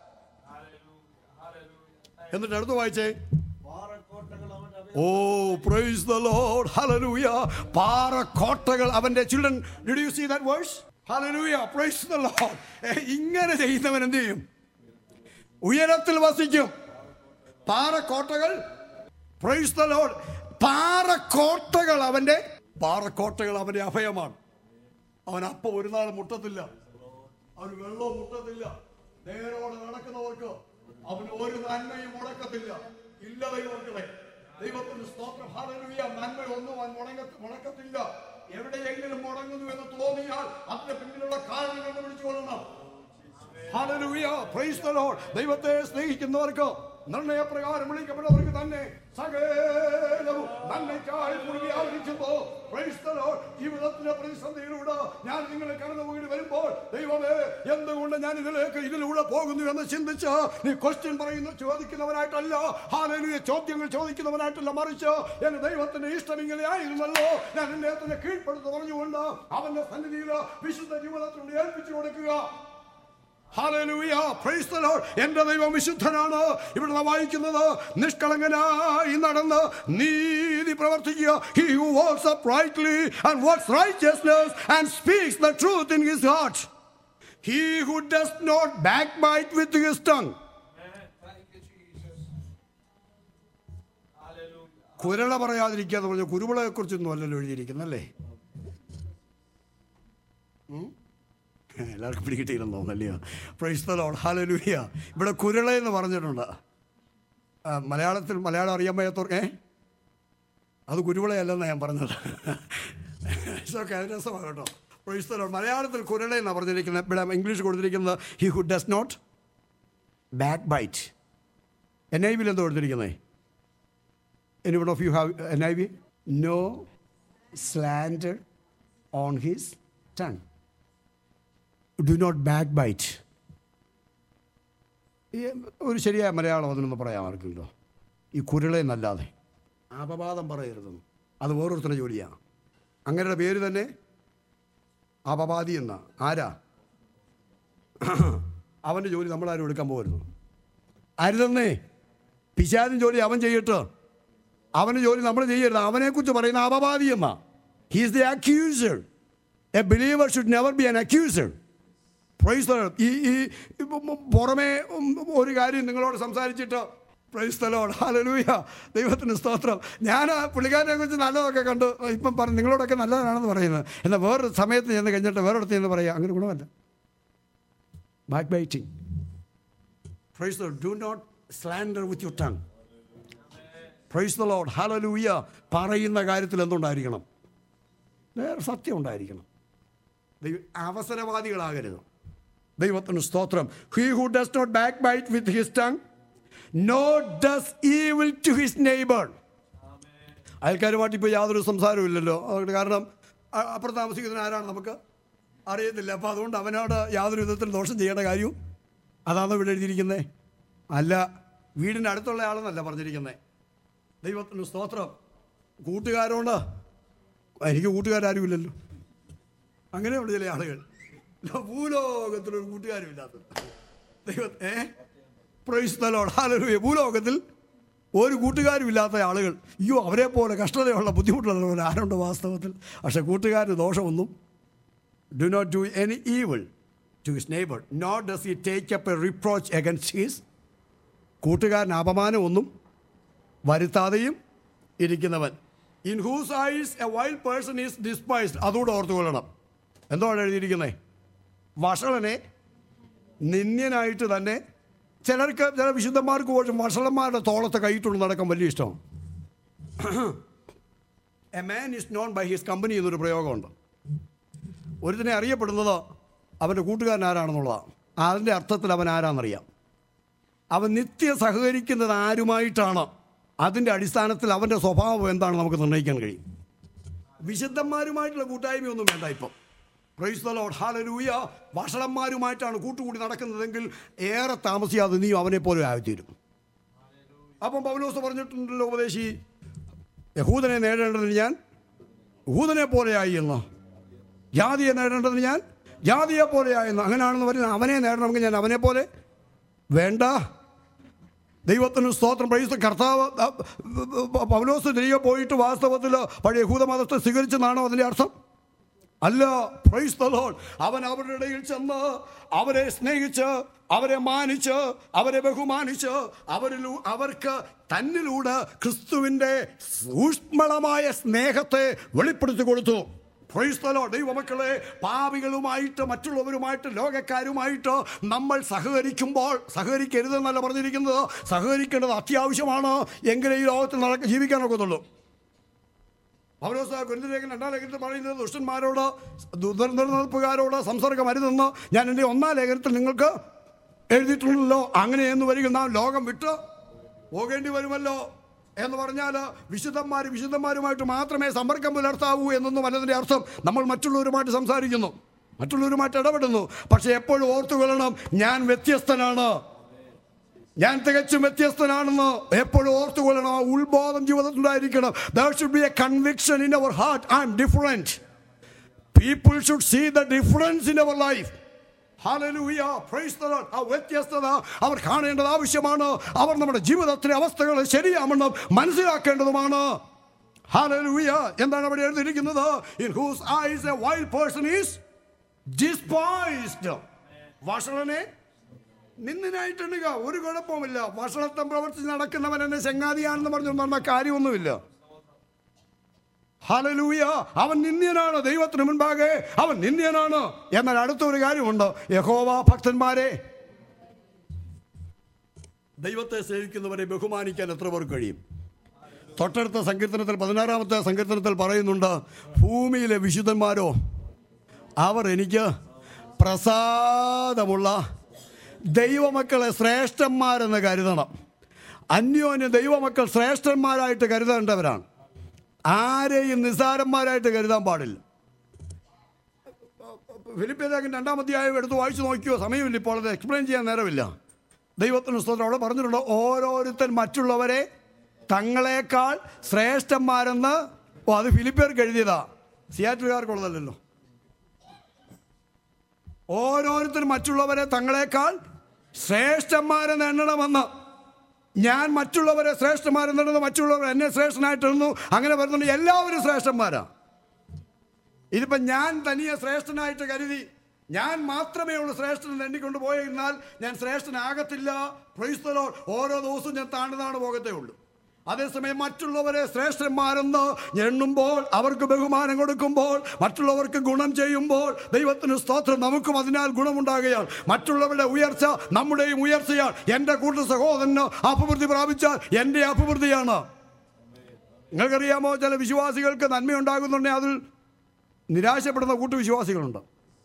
എന്നിട്ട് അടുത്ത് വായിച്ചേ പാറക്കോട്ടകൾ അവന്റെ അഭയ oh praise the Lord hallelujah പാറക്കോട്ടകൾ അവന്റെ children did you see that verse hallelujah praise the Lord ഇങ്ങനെ ചെയ്യുന്നവൻ എന്ത് ചെയ്യും ഉയരത്തിൽ വസിക്കും പാറക്കോട്ടകൾ പ്രൈസ് ദ ലോർഡ് പാറക്കോട്ടകൾ അവന്റെ പാറക്കോട്ടകൾ അവന്റെ അഭയമാണ് അവൻ അപ്പം ഒരു നാൾ മുട്ടത്തില്ല അവന് വെള്ളവും മുട്ടത്തില്ല നേരോടെ നടക്കുന്നവർക്ക് അവന് ഒരു നന്മയും മുടക്കത്തില്ല ഇല്ല ദൈവമക്കളെ ദൈവത്തിന് സ്തോത്രം ഹല്ലേലൂയ നന്മ ഒന്നും അവൻ മുടങ്ങ മുടക്കത്തില്ല എവിടെയെങ്കിലും മുടങ്ങുന്നു എന്ന് തോന്നിയാൽ അതിന്റെ പിന്നിലുള്ള കാരണങ്ങൾ വിളിച്ചുകൊള്ളണം ഹല്ലേലൂയ പ്രൈസ് ദ ലോർഡ് ദൈവത്തെ സ്നേഹിക്കുന്നവർക്ക് നിർണയപ്രകാരം വിളിക്കപ്പെട്ടവർക്ക് തന്നെ സകലവും നന്മയ്ക്കായി മുഴുകി ആവരിച്ചപ്പോ പ്രൈസ് ദ ലോർഡ് ജീവിതത്തിലെ പ്രതിസന്ധിയിലൂടെ ഞാൻ നിങ്ങളെ കടന്നു പോയിട്ട് വരുമ്പോൾ ദൈവമേ എന്തുകൊണ്ട് ഞാൻ ഇതിലേക്ക് ഇതിലൂടെ പോകുന്നു എന്ന് ചിന്തിച്ച് നീ ക്വസ്റ്റ്യൻ പറയുന്ന ചോദിക്കുന്നവനായിട്ടല്ല ഹാലലുയ ചോദ്യങ്ങൾ ചോദിക്കുന്നവനായിട്ടല്ല മറിച്ച് എന്റെ ദൈവത്തിന്റെ ഇഷ്ടം ഇങ്ങനെ ആയിരുന്നല്ലോ ഞാൻ എന്നെ തന്നെ കീഴ്പ്പെടുത്തു പറഞ്ഞുകൊണ്ട് അവന്റെ സന്നിധിയിൽ വിശുദ്ധ ജീവിതത്തിലൂടെ ഏൽപ്പിച്ചു കൊടുക്കുക Hallelujah. Praise the Lord. എന്റെ ദൈവം വിശുദ്ധനാണ് ഇവിടെ നാം വായിക്കുന്നത് നിഷ്കളങ്കനായി നടന്ന് നീതി പ്രവർത്തിക്കുക He who walks uprightly and works righteousness and speaks the truth in his heart. He who does not backbite with his tongue. Thank you, Jesus. Hallelujah. കുരള പറയാതിരിക്കുക എന്ന് പറഞ്ഞ കുരുവിളയെ കുറിച്ചൊന്നും അല്ലല്ലോ എഴുതിയിരിക്കുന്നല്ലേ ഉം? എല്ലാവർക്കും പിടികിട്ടിയില്ലെന്ന് തോന്നല്ലയോ പ്രൈസ് ദ ലോർഡ് ഹല്ലേലൂയ ഇവിടെ കുരള എന്ന് പറഞ്ഞിട്ടുണ്ട് ആ, മലയാളത്തിൽ മലയാളം അറിയാൻ വയ്യാത്തവർ ഏ അത് കുരുവിളയല്ലെന്നാണ് ഞാൻ പറഞ്ഞത് ഇതൊക്കെ രസമാണ് കേട്ടോ Praise the Lord. മലയാളത്തിൽ കുരള എന്നാണ് പറഞ്ഞിരിക്കുന്നത് ഇവിടെ ഇംഗ്ലീഷ് കൊടുത്തിരിക്കുന്നത് he who does not backbite N I വിയിൽ എന്താ കൊടുത്തിരിക്കുന്നത് any one of you have N I V no slander on his tongue do not backbite ഒരു ശരിയായ മലയാളം അതിനൊന്ന് പറയാൻ ആർക്കുണ്ടോ ഈ കുരളെന്നല്ലാതെ അപവാദം പറയരുതെന്ന് അത് ഓരോരുത്തരുടെ ജോലിയാണ് അങ്ങനെയുടെ പേര് തന്നെ അപവാദി എന്ന ആരാ അവൻ്റെ ജോലി നമ്മളാരും എടുക്കാൻ പോകരുന്നു അരുതെന്നേ പിശാചിൻ ജോലി അവൻ ചെയ്യട്ടോ അവൻ്റെ ജോലി നമ്മൾ ചെയ്യരുത് അവനെക്കുറിച്ച് പറയുന്ന അപവാദി എന്ന he's the accuser a believer should never be an accuser praise ഈ ഈ ഇപ്പം പുറമേ ഉം ഒരു കാര്യം നിങ്ങളോട് സംസാരിച്ചിട്ട് പ്രൈസ് തലോട് ഹാലലൂയ ദൈവത്തിന് സ്തോത്രം ഞാൻ ആ പുള്ളിക്കാരനെ കുറിച്ച് നല്ലതൊക്കെ കണ്ടു ഇപ്പം പറഞ്ഞു നിങ്ങളോടൊക്കെ നല്ലതാണെന്ന് പറയുന്നത് എന്നാൽ വേറൊരു സമയത്ത് ചെന്ന് കഴിഞ്ഞിട്ട് വേറൊരിടത്ത് ചെന്ന് പറയുക അങ്ങനെ ഗുണമല്ല backbiting praise do not slander with you tongue praise the Lord hallelujah പറയുന്ന കാര്യത്തിൽ എന്തുണ്ടായിരിക്കണം വേറെ സത്യം ഉണ്ടായിരിക്കണം ദൈവ അവസരവാദികളാകരുത് ദൈവത്തിന് സ്തോത്രം he who does not backbite with his tongue nor does evil to his neighbour അയൽക്കാരുമായിട്ട് ഇപ്പോൾ യാതൊരു സംസാരവും ഇല്ലല്ലോ അതുകൊണ്ട് കാരണം അ- അപ്പുറത്ത് താമസിക്കുന്ന ആരാണ് നമുക്ക് അറിയത്തില്ല അപ്പോൾ അതുകൊണ്ട് അവനോട് യാതൊരു വിധത്തിൽ ദോഷം ചെയ്യേണ്ട കാര്യവും അതാണ് ഇവിടെ എഴുതിയിരിക്കുന്നത് അല്ല വീടിൻ്റെ അടുത്തുള്ള ആളെന്നല്ല പറഞ്ഞിരിക്കുന്നത് ദൈവത്തിന് സ്തോത്രം കൂട്ടുകാരോണ്ട് എനിക്ക് കൂട്ടുകാരും ഇല്ലല്ലോ അങ്ങനെയുണ്ട് ചില ആളുകൾ ഭൂലോകത്തിലൊരു കൂട്ടുകാരും ഇല്ലാത്തത് ദൈവം ഏ പ്രൈസ്തലോട് ഹാലലൂയ ഭൂലോകത്തിൽ ഒരു കൂട്ടുകാരും ഇല്ലാത്ത ആളുകൾ അയ്യോ അവരെ പോലെ കഷ്ടതയുള്ള ബുദ്ധിമുട്ടുള്ളവർ ആരുണ്ട് വാസ്തവത്തിൽ പക്ഷെ കൂട്ടുകാരന് ദോഷമൊന്നും do not do any evil to his neighbour not does he take up a reproach against his കൂട്ടുകാരന് അപമാനമൊന്നും വരുത്താതെയും ഇരിക്കുന്നവൻ in whose eyes a vile person is despised അതുകൂടെ ഓർത്തുകൊള്ളണം എന്താണ് എഴുതിയിരിക്കുന്നത് വഷളനെ നിന്ദ്യനായിട്ട് തന്നെ ചിലർക്ക് ചില വിശുദ്ധന്മാർക്ക് പോലും വഷളന്മാരുടെ തോളത്ത് കൈയിട്ടുകൊണ്ട് നടക്കാൻ വലിയ ഇഷ്ടമാണ് a man is known by his company എന്നൊരു പ്രയോഗമുണ്ട് ഒരുത്തിനെ അറിയപ്പെടുന്നത് അവൻ്റെ കൂട്ടുകാരൻ ആരാണെന്നുള്ളതാണ് അതിൻ്റെ അർത്ഥത്തിൽ അവൻ ആരാണെന്നറിയാം അവൻ നിത്യ സഹകരിക്കുന്നത് ആരുമായിട്ടാണ് അതിൻ്റെ അടിസ്ഥാനത്തിൽ അവൻ്റെ സ്വഭാവം എന്താണ് നമുക്ക് നിർണ്ണയിക്കാൻ കഴിയും വിശുദ്ധന്മാരുമായിട്ടുള്ള കൂട്ടായ്മയൊന്നും വേണ്ട ഇപ്പം പ്രൈസ് ദ ലോഡ് ഹാലലൂയ വഷളന്മാരുമായിട്ടാണ് കൂട്ടുകൂടി നടക്കുന്നതെങ്കിൽ ഏറെ താമസിയാതെ നീയും അവനെ പോലെ ആയിത്തീരും അപ്പം പൗലോസ് പറഞ്ഞിട്ടുണ്ടല്ലോ ഉപദേശി യഹൂദനെ നേടേണ്ടതിന് ഞാൻ യഹൂദനെ പോലെയായി എന്ന് ജാതിയെ നേടേണ്ടതിന് ഞാൻ ജാതിയെ പോലെയായെന്ന് അങ്ങനെയാണെന്ന് പറയുന്നത് അവനെ നേടണമെങ്കിൽ ഞാൻ അവനെ പോലെ വേണ്ട ദൈവത്തിന് സ്തോത്രം പ്രൈസ് കർത്താവ് അ, പൗലോസ് തിരികെ പോയിട്ട് വാസ്തവത്തിൽ പഴയ യഹൂദ മതത്തെ സ്വീകരിച്ചെന്നാണോ അതിൻ്റെ അർത്ഥം അല്ല പ്രൈസ് ദ ലോർഡ് അവൻ അവരുടെ ഇടയിൽ ചെന്ന് അവരെ സ്നേഹിച്ച് അവരെ മാനിച്ച് അവരെ ബഹുമാനിച്ച് അവരിൽ അവർക്ക് തന്നിലൂടെ ക്രിസ്തുവിൻ്റെ സൂക്ഷ്മളമായ സ്നേഹത്തെ വെളിപ്പെടുത്തി കൊടുത്തു പ്രൈസ് ദ ലോർഡ് ദൈവമക്കളെ പാപികളുമായിട്ട് മറ്റുള്ളവരുമായിട്ട് ലോകക്കാരുമായിട്ട് നമ്മൾ സഹകരിക്കുമ്പോൾ സഹകരിക്കരുതെന്നല്ല പറഞ്ഞിരിക്കുന്നത് സഹകരിക്കേണ്ടത് അത്യാവശ്യമാണ് എങ്കിലേ ഈ ലോകത്തിൽ നടക്ക ജീവിക്കാനൊക്കത്തുള്ളൂ പൗലോസ് ഗുരുതരേഖൻ രണ്ടാം ലേഖനത്തിൽ പറയുന്നത് ദുഷ്ടന്മാരോട് ദുർനിർനിൽപ്പുകാരോട് സംസർഗം അരുതെന്ന് ഞാൻ എൻ്റെ ഒന്നാം ലേഖനത്തിൽ നിങ്ങൾക്ക് എഴുതിയിട്ടുണ്ടല്ലോ അങ്ങനെയെന്ന് വരിക നാം ലോകം വിട്ട് പോകേണ്ടി വരുമല്ലോ എന്ന് പറഞ്ഞാൽ വിശുദ്ധന്മാർ വിശുദ്ധന്മാരുമായിട്ട് മാത്രമേ സമ്പർക്കം പുലർത്താവൂ എന്നൊന്നും അല്ലതിൻ്റെ അർത്ഥം നമ്മൾ മറ്റുള്ളവരുമായിട്ട് സംസാരിക്കുന്നു മറ്റുള്ളവരുമായിട്ട് ഇടപെടുന്നു പക്ഷേ എപ്പോഴും ഓർത്തുകൊള്ളണം ഞാൻ വ്യത്യസ്തനാണ് ഞാൻ തികച്ചും വ്യത്യസ്തനാണെന്ന് എപ്പോഴും ഓർത്തുകൊള്ളണം ആ ഉത്ബോധം ജീവിതത്തിലുണ്ടായിരിക്കണം there should be a conviction in our heart I am different people should see the difference in our life hallelujah praise the Lord ആ വ്യത്യസ്തത അവർ കാണേണ്ടത് ആവശ്യമാണ് അവർ നമ്മുടെ ജീവിതത്തിലെ അവസ്ഥകൾ ശരിയാവണ്ണം മനസ്സിലാക്കേണ്ടതുമാണ് ഹാലലൂയ എന്താണ് അവിടെ എഴുതിയിരിക്കുന്നത് in whose eyes a vile person is despised വഷളനെ നിന്നിനായിട്ടുണ്ടുക ഒരു കുഴപ്പവുമില്ല വഷളത്വം പ്രവർത്തിച്ച് നടക്കുന്നവൻ എന്നെ ചങ്ങാതിയാണെന്ന് പറഞ്ഞു നമ്മ കാര്യമൊന്നുമില്ല ഹലലൂയ അവൻ നിന്ദ്യനാണ് ദൈവത്തിന് മുൻപാകെ അവൻ നിന്ദ്യനാണ് എന്നാൽ അടുത്തൊരു കാര്യമുണ്ട് യഹോവ ഭക്തന്മാരെ ദൈവത്തെ സേവിക്കുന്നവരെ ബഹുമാനിക്കാൻ എത്ര പേർക്ക് കഴിയും തൊട്ടടുത്ത സങ്കീർത്തനത്തിൽ പതിനാറാമത്തെ സങ്കീർത്തനത്തിൽ പറയുന്നുണ്ട് ഭൂമിയിലെ വിശുദ്ധന്മാരോ അവർ എനിക്ക് പ്രസാദമുള്ള ദൈവമക്കളെ ശ്രേഷ്ഠന്മാരെന്ന് കരുതണം അന്യോന്യ ദൈവമക്കൾ ശ്രേഷ്ഠന്മാരായിട്ട് കരുതേണ്ടവരാണ് ആരെയും നിസ്സാരന്മാരായിട്ട് കരുതാൻ പാടില്ല ഫിലിപ്പിയ ലേഖൻ രണ്ടാം അധ്യായം എടുത്ത് വായിച്ചു നോക്കിയോ സമയമില്ല ഇപ്പോൾ അത് എക്സ്പ്ലെയിൻ ചെയ്യാൻ നേരമില്ല ദൈവത്തിന് സ്തോത്രം അവിടെ പറഞ്ഞിട്ടുണ്ട് ഓരോരുത്തർ മറ്റുള്ളവരെ തങ്ങളെക്കാൾ ശ്രേഷ്ഠന്മാരെന്ന് ഓ അത് ഫിലിപ്പിയർക്ക് എഴുതിയതാ സിയാറ്റുകാർക്കുള്ളതല്ലല്ലോ ഓരോരുത്തരും മറ്റുള്ളവരെ തങ്ങളെക്കാൾ ശ്രേഷ്ഠന്മാരെന്ന് എണ്ണണമെന്ന് ഞാൻ മറ്റുള്ളവരെ ശ്രേഷ്ഠന്മാരെന്നുള്ളത് മറ്റുള്ളവർ എന്നെ ശ്രേഷ്ഠനായിട്ട് എണ്ണുന്നു അങ്ങനെ വരുന്നുണ്ട് എല്ലാവരും ശ്രേഷ്ഠന്മാരാ ഇതിപ്പോ ഞാൻ തനിയെ ശ്രേഷ്ഠനായിട്ട് കരുതി ഞാൻ മാത്രമേ ഉള്ളൂ ശ്രേഷ്ഠൻ എണ്ണിക്കൊണ്ട് പോയിരുന്നാൽ ഞാൻ ശ്രേഷ്ഠനാകത്തില്ല പ്രൈസ്തലോ ഓരോ ദിവസവും ഞാൻ താണു താണു പോകത്തേ ഉള്ളൂ അതേസമയം മറ്റുള്ളവരെ ശ്രേഷ്ഠന്മാരെന്ന് എണ്ണുമ്പോൾ അവർക്ക് ബഹുമാനം കൊടുക്കുമ്പോൾ മറ്റുള്ളവർക്ക് ഗുണം ചെയ്യുമ്പോൾ ദൈവത്തിന് സ്തോത്രം നമുക്കും അതിനാൽ ഗുണമുണ്ടാകുകയാണ് മറ്റുള്ളവരുടെ ഉയർച്ച നമ്മുടെയും ഉയർച്ചയാണ് എൻ്റെ കൂട്ടു സഹോദരന് അഭിവൃദ്ധി പ്രാപിച്ചാൽ എൻ്റെ അഭിവൃദ്ധിയാണ് നിങ്ങൾക്കറിയാമോ ചില വിശ്വാസികൾക്ക് നന്മയുണ്ടാകുന്നുണ്ടെങ്കിൽ അതിൽ നിരാശപ്പെടുന്ന കൂട്ടുവിശ്വാസികളുണ്ട്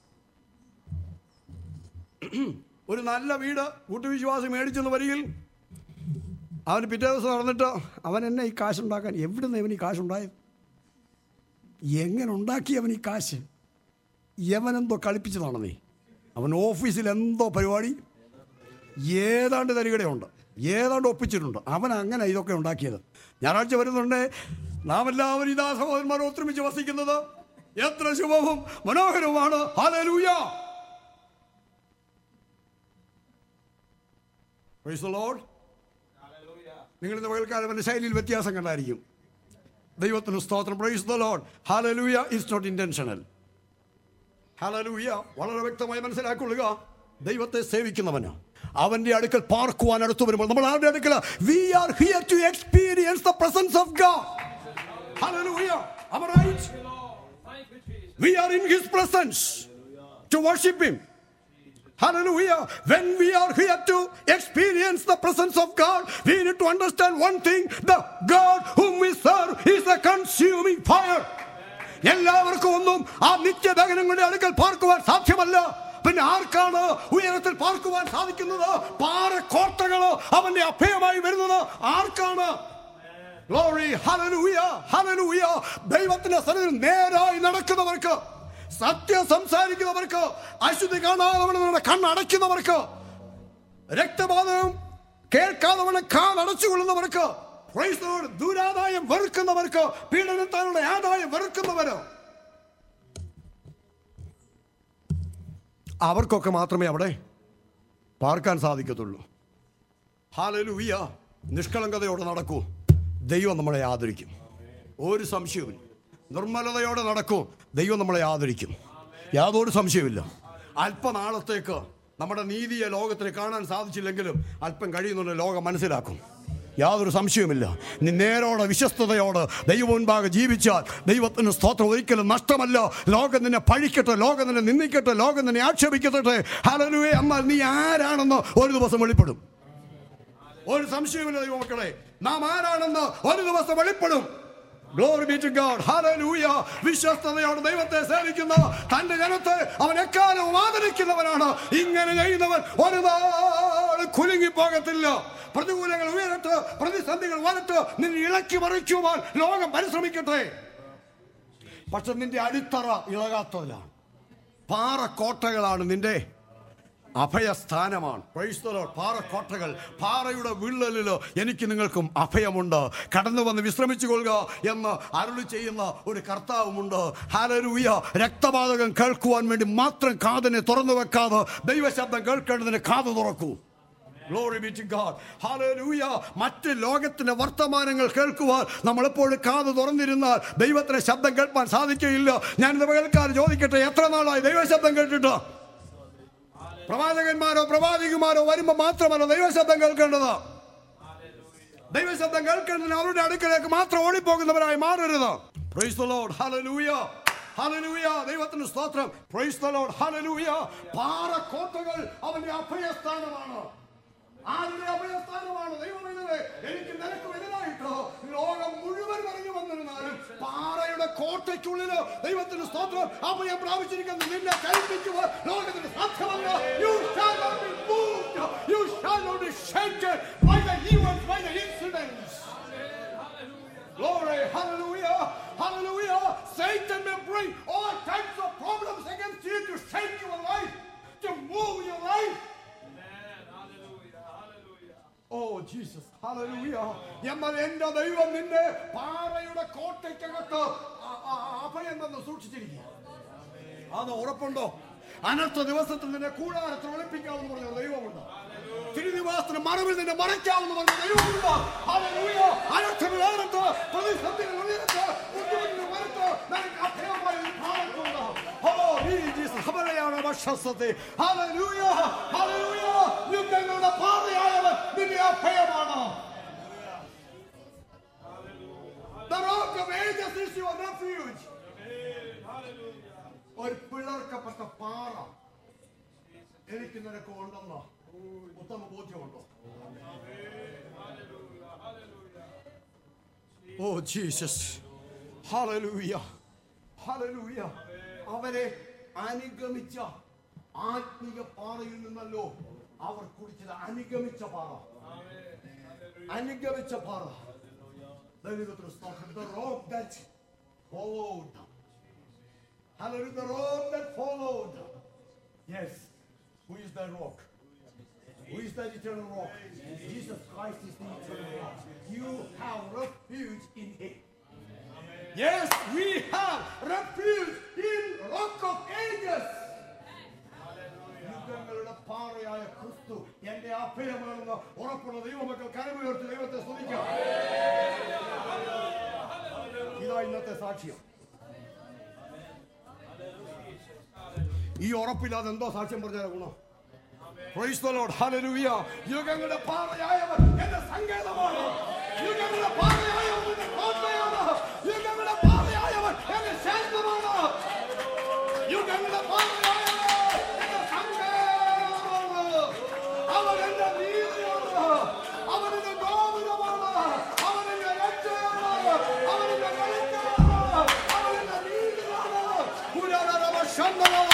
ഒരു നല്ല വീട് കൂട്ടുവിശ്വാസി മേടിച്ചെന്ന് വരികിൽ അവന് പിറ്റേ ദിവസം നടന്നിട്ട് അവൻ എന്നെ ഈ കാശുണ്ടാക്കാൻ എവിടെ നിന്ന് ഇവൻ ഈ കാശുണ്ടായത് എങ്ങനെ ഉണ്ടാക്കി അവൻ ഈ കാശ് യവനെന്തോ കളിപ്പിച്ചതാണ് നീ അവൻ ഓഫീസിൽ എന്തോ പരിപാടി ഏതാണ്ട് തരികടയുണ്ട് ഏതാണ്ട് ഒപ്പിച്ചിട്ടുണ്ട് അവൻ അങ്ങനെ ഇതൊക്കെ ഉണ്ടാക്കിയത് ഞായറാഴ്ച വരുന്നുണ്ട് നാം എല്ലാവരും ഇതാ സഹോദരന്മാർ ഒത്തൊരുമിച്ച് വസിക്കുന്നത് എത്ര ശുഭവും മനോഹരവുമാണ് ഹല്ലേലൂയ Praise the Lord. നിങ്ങൾ ഇന്ന് പകൽക്കാലം എൻ്റെ ശൈലിയിൽ വ്യത്യാസം കണ്ടായിരിക്കും ദൈവത്തിന് സ്തോത്രം praise the Lord hallelujah is not intentional hallelujah വളരെ വ്യക്തമായി മനസ്സിലാക്കൊള്ളുക ദൈവത്തെ സേവിക്കുന്നവന് അവന്റെ അടുക്കൽ പാർക്കുവാൻ അടുത്ത് വരുമ്പോൾ നമ്മൾ ആരുടെ അടുക്കൽ we are here to experience the presence of God hallelujah am I right Thank you, Jesus. we are in his presence to worship him Hallelujah. When we are here to experience the presence of God, we need to understand one thing the God whom we serve is a consuming fire. എല്ലാവർക്കും ഒന്നും ആ നിത്യദഹനങ്ങളുടെ അടുക്കൽ പാർക്കുവാൻ സാധ്യമല്ല പിന്നെ ആർക്കാണ് ഉയരത്തിൽ പാർക്കുവാൻ സാധിക്കുന്നത് പാറക്കോട്ടകളോ അവന്റെ അഭയമായി വരുന്നത് ആർക്കാണ് Glory, hallelujah, hallelujah. ദൈവത്തിന്റെ സന്നിധിയിൽ നേരായി നടക്കുന്നവർക്ക് സത്യം സംസാരിക്കുന്നവർക്ക് അശുദ്ധി കാണാതെ കണ്ണടയ്ക്കുന്നവർക്ക് രക്തപാതകം കേൾക്കാതെ വണ്ണം കാതടച്ചുകൊള്ളുന്നവർക്ക് praise the Lord, ദുരാദായം വെറുക്കുന്നവർക്ക് പീഡനത്താലുള്ള ആദായം വെറുക്കുന്നവര് അവർക്കൊക്കെ മാത്രമേ അവിടെ പാർക്കാൻ സാധിക്കത്തുള്ളൂ ഹാലലൂയ നിഷ്കളങ്കതയോടെ നടക്കൂ ദൈവം നമ്മളെ ആദരിക്കും ഒരു സംശയവുമില്ല നിർമ്മലതയോടെ നടക്കൂ ദൈവം നമ്മളെ ആദരിക്കും യാതൊരു സംശയവുമില്ല അല്പനാളത്തേക്ക് നമ്മുടെ നീതിയെ ലോകത്തിന് കാണാൻ സാധിച്ചില്ലെങ്കിലും അല്പം കഴിയുന്നുണ്ട് ലോകം മനസ്സിലാക്കും യാതൊരു സംശയവുമില്ല നീ നേരോടെ വിശ്വസ്തയോട് ദൈവം മുൻപാകെ ജീവിച്ചാൽ ദൈവത്തിന് സ്തോത്രം ഒരിക്കലും നഷ്ടമല്ല ലോകം നിന്നെ പഴിക്കട്ടെ ലോകം നിന്നെ നിന്ദിക്കട്ടെ ലോകം നിന്നെ ആക്ഷേപിക്കട്ടെ ഹലരുവേ എന്നാൽ നീ ആരാണെന്ന് ഒരു ദിവസം വെളിപ്പെടും ഒരു സംശയമില്ല ദൈവമക്കളെ നാം ആരാണെന്ന് ഒരു ദിവസം വെളിപ്പെടും glory be to God hallelujah വിശ്വസ്തതയോടെ ദൈവത്തെ സേവിക്കുന്ന തന്റെ ജനത്തെ അവൻ എക്കാലവും ആദരിക്കുന്നവനാണ് ഇങ്ങനെ ചെയ്യുന്നവൻ ഒരു നാൾ കുലുങ്ങി പോകത്തില്ല പ്രതികൂലങ്ങൾ ഉയരട്ട് പ്രതിസന്ധികൾ വരട്ട് നിന്നെ ഇളക്കി മറിക്കുവാൻ ലോകം പരിശ്രമിക്കട്ടെ പക്ഷെ നിന്റെ അടിത്തറ ഇളകാത്തതിലാണ് പാറക്കോട്ടകളാണ് നിന്റെ അഭയസ്ഥാനമാണ് Praise the Lord. പാറക്കോട്ടകൾ പാറയുടെ വിള്ളലില് എനിക്ക് നിങ്ങൾക്കും അഭയമുണ്ട് കടന്നു വന്ന് വിശ്രമിച്ചു കൊള്ളുക എന്ന് അരുളി ചെയ്യുന്ന ഒരു കർത്താവുമുണ്ട് ഹാലരൂയ രക്തപാതകം കേൾക്കുവാൻ വേണ്ടി മാത്രം കാതിനെ തുറന്നു വെക്കാതെ ദൈവശബ്ദം കേൾക്കേണ്ടതിന് കാത് തുറക്കൂ Glory be to God. Hallelujah. മറ്റ് ലോകത്തിന്റെ വർത്തമാനങ്ങൾ കേൾക്കുവാൻ നമ്മൾ എപ്പോഴും കാത് തുറന്നിരുന്നാൽ ദൈവത്തിന്റെ ശബ്ദം കേൾപ്പാൻ സാധിക്കുകയില്ല ഞാൻ ഇന്ന് പകൽക്കാർ ചോദിക്കട്ടെ എത്ര നാളായി ദൈവശബ്ദം കേട്ടിട്ട് പ്രവാചകന്മാരോ പ്രവാചികുമാരോ വരുമ്പോൾ മാത്രമല്ല ദൈവശബ്ദം കേൾക്കേണ്ടത് ദൈവശബ്ദം കേൾക്കേണ്ടതിന് അവരുടെ അടുക്കലേക്ക് മാത്രം ഓടിപ്പോകുന്നവരായി മാറരുത് Praise the Lord. Hallelujah. Hallelujah. ദൈവത്തിന് സ്തോത്രം Praise the Lord. Hallelujah. പാറക്കോട്ടകൾ അവന്റെ അഭയസ്ഥാനമാണ് ആരുടെ അഭയസ്ഥാനമാണ് ദൈവമേ എനിക്ക് നിനക്ക് വലുതായിട്ടോ ലോകം മുഴുവൻ പറഞ്ഞു വന്നിരുന്നാലും പാറയുടെ കോട്ടയ്ക്കുള്ളിൽ ദൈവത്തിന് സ്തോത്രം അഭയം പ്രാപിച്ചിരിക്കുന്ന നിന്നെ കൽപ്പിക്കുവാൻ ലോകത്തിന് സാധ്യമല്ല You shall not be moved. You shall not be shaken by the events, by the incidents. Glory, hallelujah, hallelujah. Satan may bring all types of problems against you to shake your life, to move your life. Oh Jesus hallelujah എന്നാൽ എന്റെ ദൈവം നിന്നെ പാറയുടെ കോട്ടയ്ക്കകത്ത് ആ- ആ- അഭയം തന്ന് സൂക്ഷിച്ചിരിക്കുക അത് ഉറപ്പുണ്ടോ അനർത്ഥ ദിവസത്തിൽ നിന്നെ കൂടാരത്തിൽ ഒളിപ്പിക്കാമെന്ന് പറഞ്ഞ ഒരു ദൈവമുണ്ട് തിരുനിവാസത്തിന് മറവിൽ നിന്നെ മറയ്ക്കാമെന്ന് പറഞ്ഞ ദൈവമുണ്ട് ഹല്ലേലൂയ അനർത്ഥങ്ങൾ ആനത്ത് പ്രതിസന്ധികൾ ഉയരത്ത് ബുദ്ധിമുട്ടുകൾ വരത്ത് നിനക്ക് അഭയമായ ഒരു ഭാഗത്തുണ്ട് ഓ നീ ജീസസ് ഹബലയാണ് വശസ്സത്തെ ഹല്ലേലൂയ ഹല്ലേലൂയ യുദ്ധങ്ങളുടെ പാതയായവൻ നിന്നെ അഭയമാണ് The rock of ages is your refuge. ഒരു പിളർക്കപ്പെട്ട പാറ എനിക്ക് നിനക്ക് ഉണ്ടെന്ന് ഉത്തമ ബോധ്യമുണ്ടോ ഓ ജീസസ് ഹല്ലേലൂയ ഹല്ലേലൂയ അവരെ അനുഗമിച്ച ആത്മീയ പാറയിൽ നിന്നല്ലോ അവർ കുടിച്ചത് അനുഗമിച്ച പാറ അനുഗമിച്ച പാറ ദൈവത്തിന് സ്തോത്രം the rock that followed Hallelujah, the rock that followed. Yes. Who is that rock? Who is that eternal rock? Jesus Christ is the eternal rock. You have refuge in Him. Yes, we have refuge in Rock of Ages. യുഗങ്ങളുടെ പാറയായ ക്രിസ്തു എന്റെ അഭയമാണെന്ന് ഉറപ്പുള്ള ദൈവമക്കൾ കരമുയർത്തി ദൈവത്തെ സ്തുതിക്കാം ഇതാ ഇന്നത്തെ സാക്ഷ്യം ഈ ഉറപ്പില്ലാതെ എന്തോ സാക്ഷ്യം പറഞ്ഞാൽ ഗുണം Praise the Lord. Hallelujah. യുഗങ്ങളുടെ പാറയായവൻ എന്റെ സങ്കേതമാണ് യുഗങ്ങളുടെ പാറയായവൻ എന്റെ കോട്ടയാണ് യുഗങ്ങളുടെ പാറയായവൻ എന്റെ ശാന്തമാണ് യുഗങ്ങളുടെ പാറയായവൻ എന്റെ സങ്കേതമാണ് അവൻ എന്റെ നീതിയാണ് അവൻ എന്റെ ഗോപുരമാണ് അവൻ എന്റെ രക്ഷയാണ് അവൻ എന്റെ വെളിച്ചമാണ് അവൻ എന്റെ നീതിയാണ് പുരാണ ശന്തമാണ്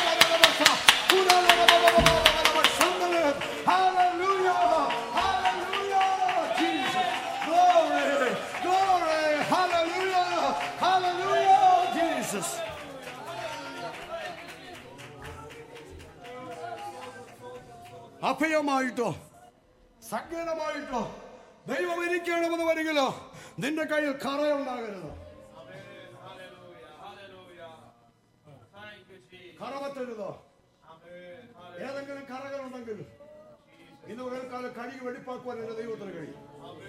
Hallelujah! Hallelujah! Jesus! Glory! Glory! Hallelujah! Hallelujah! Jesus! അഭയമായിട്ടോ സങ്കേതമായിട്ടോ ദൈവം ഇരിക്കണമെന്ന് വരികിലോ നിന്റെ കയ്യിൽ കറയുണ്ടാകരുത് കറ പറ്റരുതോ ഏതെങ്കിലും കറകളുണ്ടെങ്കിൽ ഇന്ന് ഒരാൾക്കാലം കഴുകി വെടിപ്പാക്കുവാൻ എന്റെ ദൈവത്തിന് കഴിയും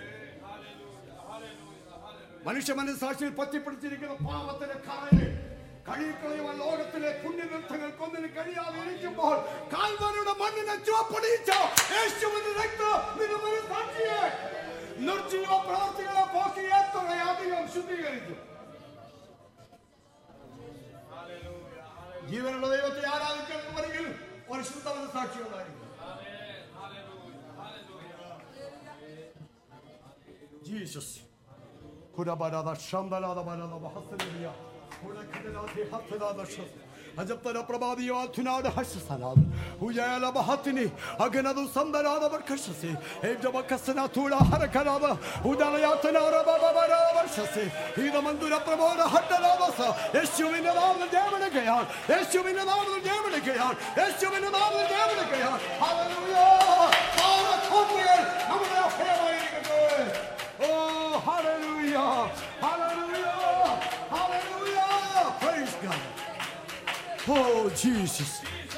മനുഷ്യ മനസ്സാക്ഷിയിൽ പറ്റിപ്പിടിച്ചിരിക്കുന്ന പാപത്തിന്റെ കറയെ കഴുകിക്കളയുവാൻ ലോകത്തിലെ പുണ്യനൃത്തങ്ങൾക്കൊന്നിനും കഴിയാതെ ഇരിക്കുമ്പോൾ കാൽവരുടെ മണ്ണിനെ ചുവപ്പടിയിച്ച യേശുവിന്റെ രക്തം നിന്റെ മനസ്സാക്ഷിയെ നിർജീവ പ്രവർത്തികളെ പോക്കി എത്രയധികം ശുദ്ധീകരിച്ചു ജീവനുള്ള ദൈവത്തെ ആരാധിക്കണമെങ്കിൽ ഒരു ശുദ്ധ മനസ്സാക്ഷി ഉണ്ടായിരിക്കും ജീസസ് കുരബരാദ ശന്തലാദ ബലാദ വഹസ്സലിയ കുരഖദലാദി ഹത്തലാദ ശസ് അജപ്തന പ്രഭാതിയോ അഥുനാദ ഹസ്സലാദ ഉജയല ബഹത്തിനി അഗനദു സന്തലാദ വർക്കശസി ഏജബ കസന തുള ഹരകലാദ ഉദലയാതനാര ബബബര വർഷസി ഇദ മന്ദുര പ്രബോധ ഹട്ടലാദസ യേശുവിന്റെ നാമത്തിൽ ജയമെടുക്കയാൽ യേശുവിന്റെ നാമത്തിൽ ജയമെടുക്കയാൽ യേശുവിന്റെ നാമത്തിൽ ജയമെടുക്കയാൽ ഹല്ലേലൂയ പാറക്കോട്ടയിൽ നമ്മുടെ അഭയമായിരിക്കട്ടെ Oh, hallelujah! Hallelujah! Hallelujah! Praise God! Oh, Jesus!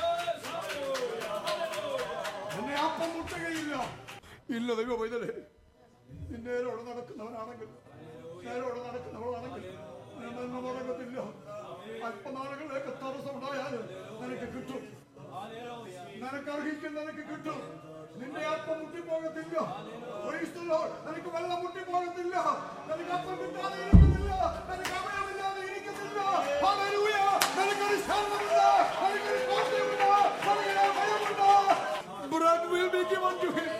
എന്നെ അപ്പം മുട്ടുകയില്ല ഇല്ല ദൈവ പൈതലേ നേരോട് നടക്കുന്നവനാണെങ്കിൽ നേരോട് നടക്കുന്നവളാണെങ്കിൽ ഞാൻ തന്നെ നടക്കത്തില്ല അല്പനാളുകളിലേക്ക് തടസ്സമുണ്ടായാൽ നിനക്ക് കിട്ടും നിനക്ക് അർഹിക്കും നിനക്ക് കിട്ടും നിന്റെ അപ്പം മുട്ടിപ്പോകത്തില്ല Praise the Lord. നിനക്ക് വെള്ളം മുട്ടിപ്പോകത്തില്ല നിനക്ക് അപ്പം കിട്ടാതെ ഇരിക്കുന്നില്ല നിനക്ക് അഭയമില്ലാതെ ഇരിക്കുന്നില്ല Hallelujah. നിനക്കൊരു ശരണമുണ്ട് നിനക്കൊരു കോട്ടയുണ്ട് നിനക്കൊരു അഭയമുണ്ട് Bread will be given to him.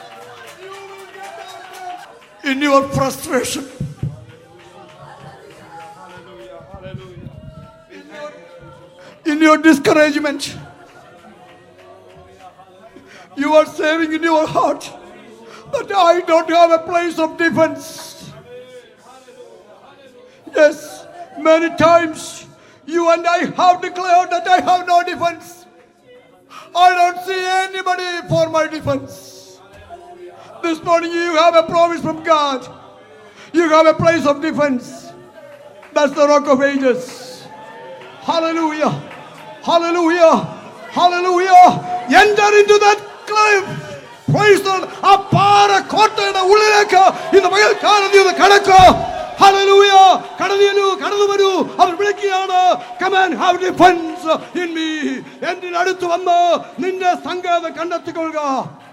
You will get that bread. In your frustration, in your discouragement. You are saying in your heart that I don't have a place of defense. Yes, many times you and I have declared that I have no defense. I don't see anybody for my defense. This morning you have a promise from God. You have a place of defense. That's the rock of ages. Hallelujah. Hallelujah. Hallelujah. Enter into that cliff. Praise the Lord. ആ പാറ കോട്ടയുടെ ഉള്ളിലേക്ക് ഇന്ന് പകൽക്കാലം നീ ഒന്ന് കടക്കോ hallelujah കടന്നു വരൂ കടന്നു വരൂ അവർ വിളിക്കുകയാണ് come on have defence in me എന്നിൽ അടുത്ത് വന്ന് നിന്റെ സങ്കേതം കണ്ടെത്തിക്കൊള്ളുക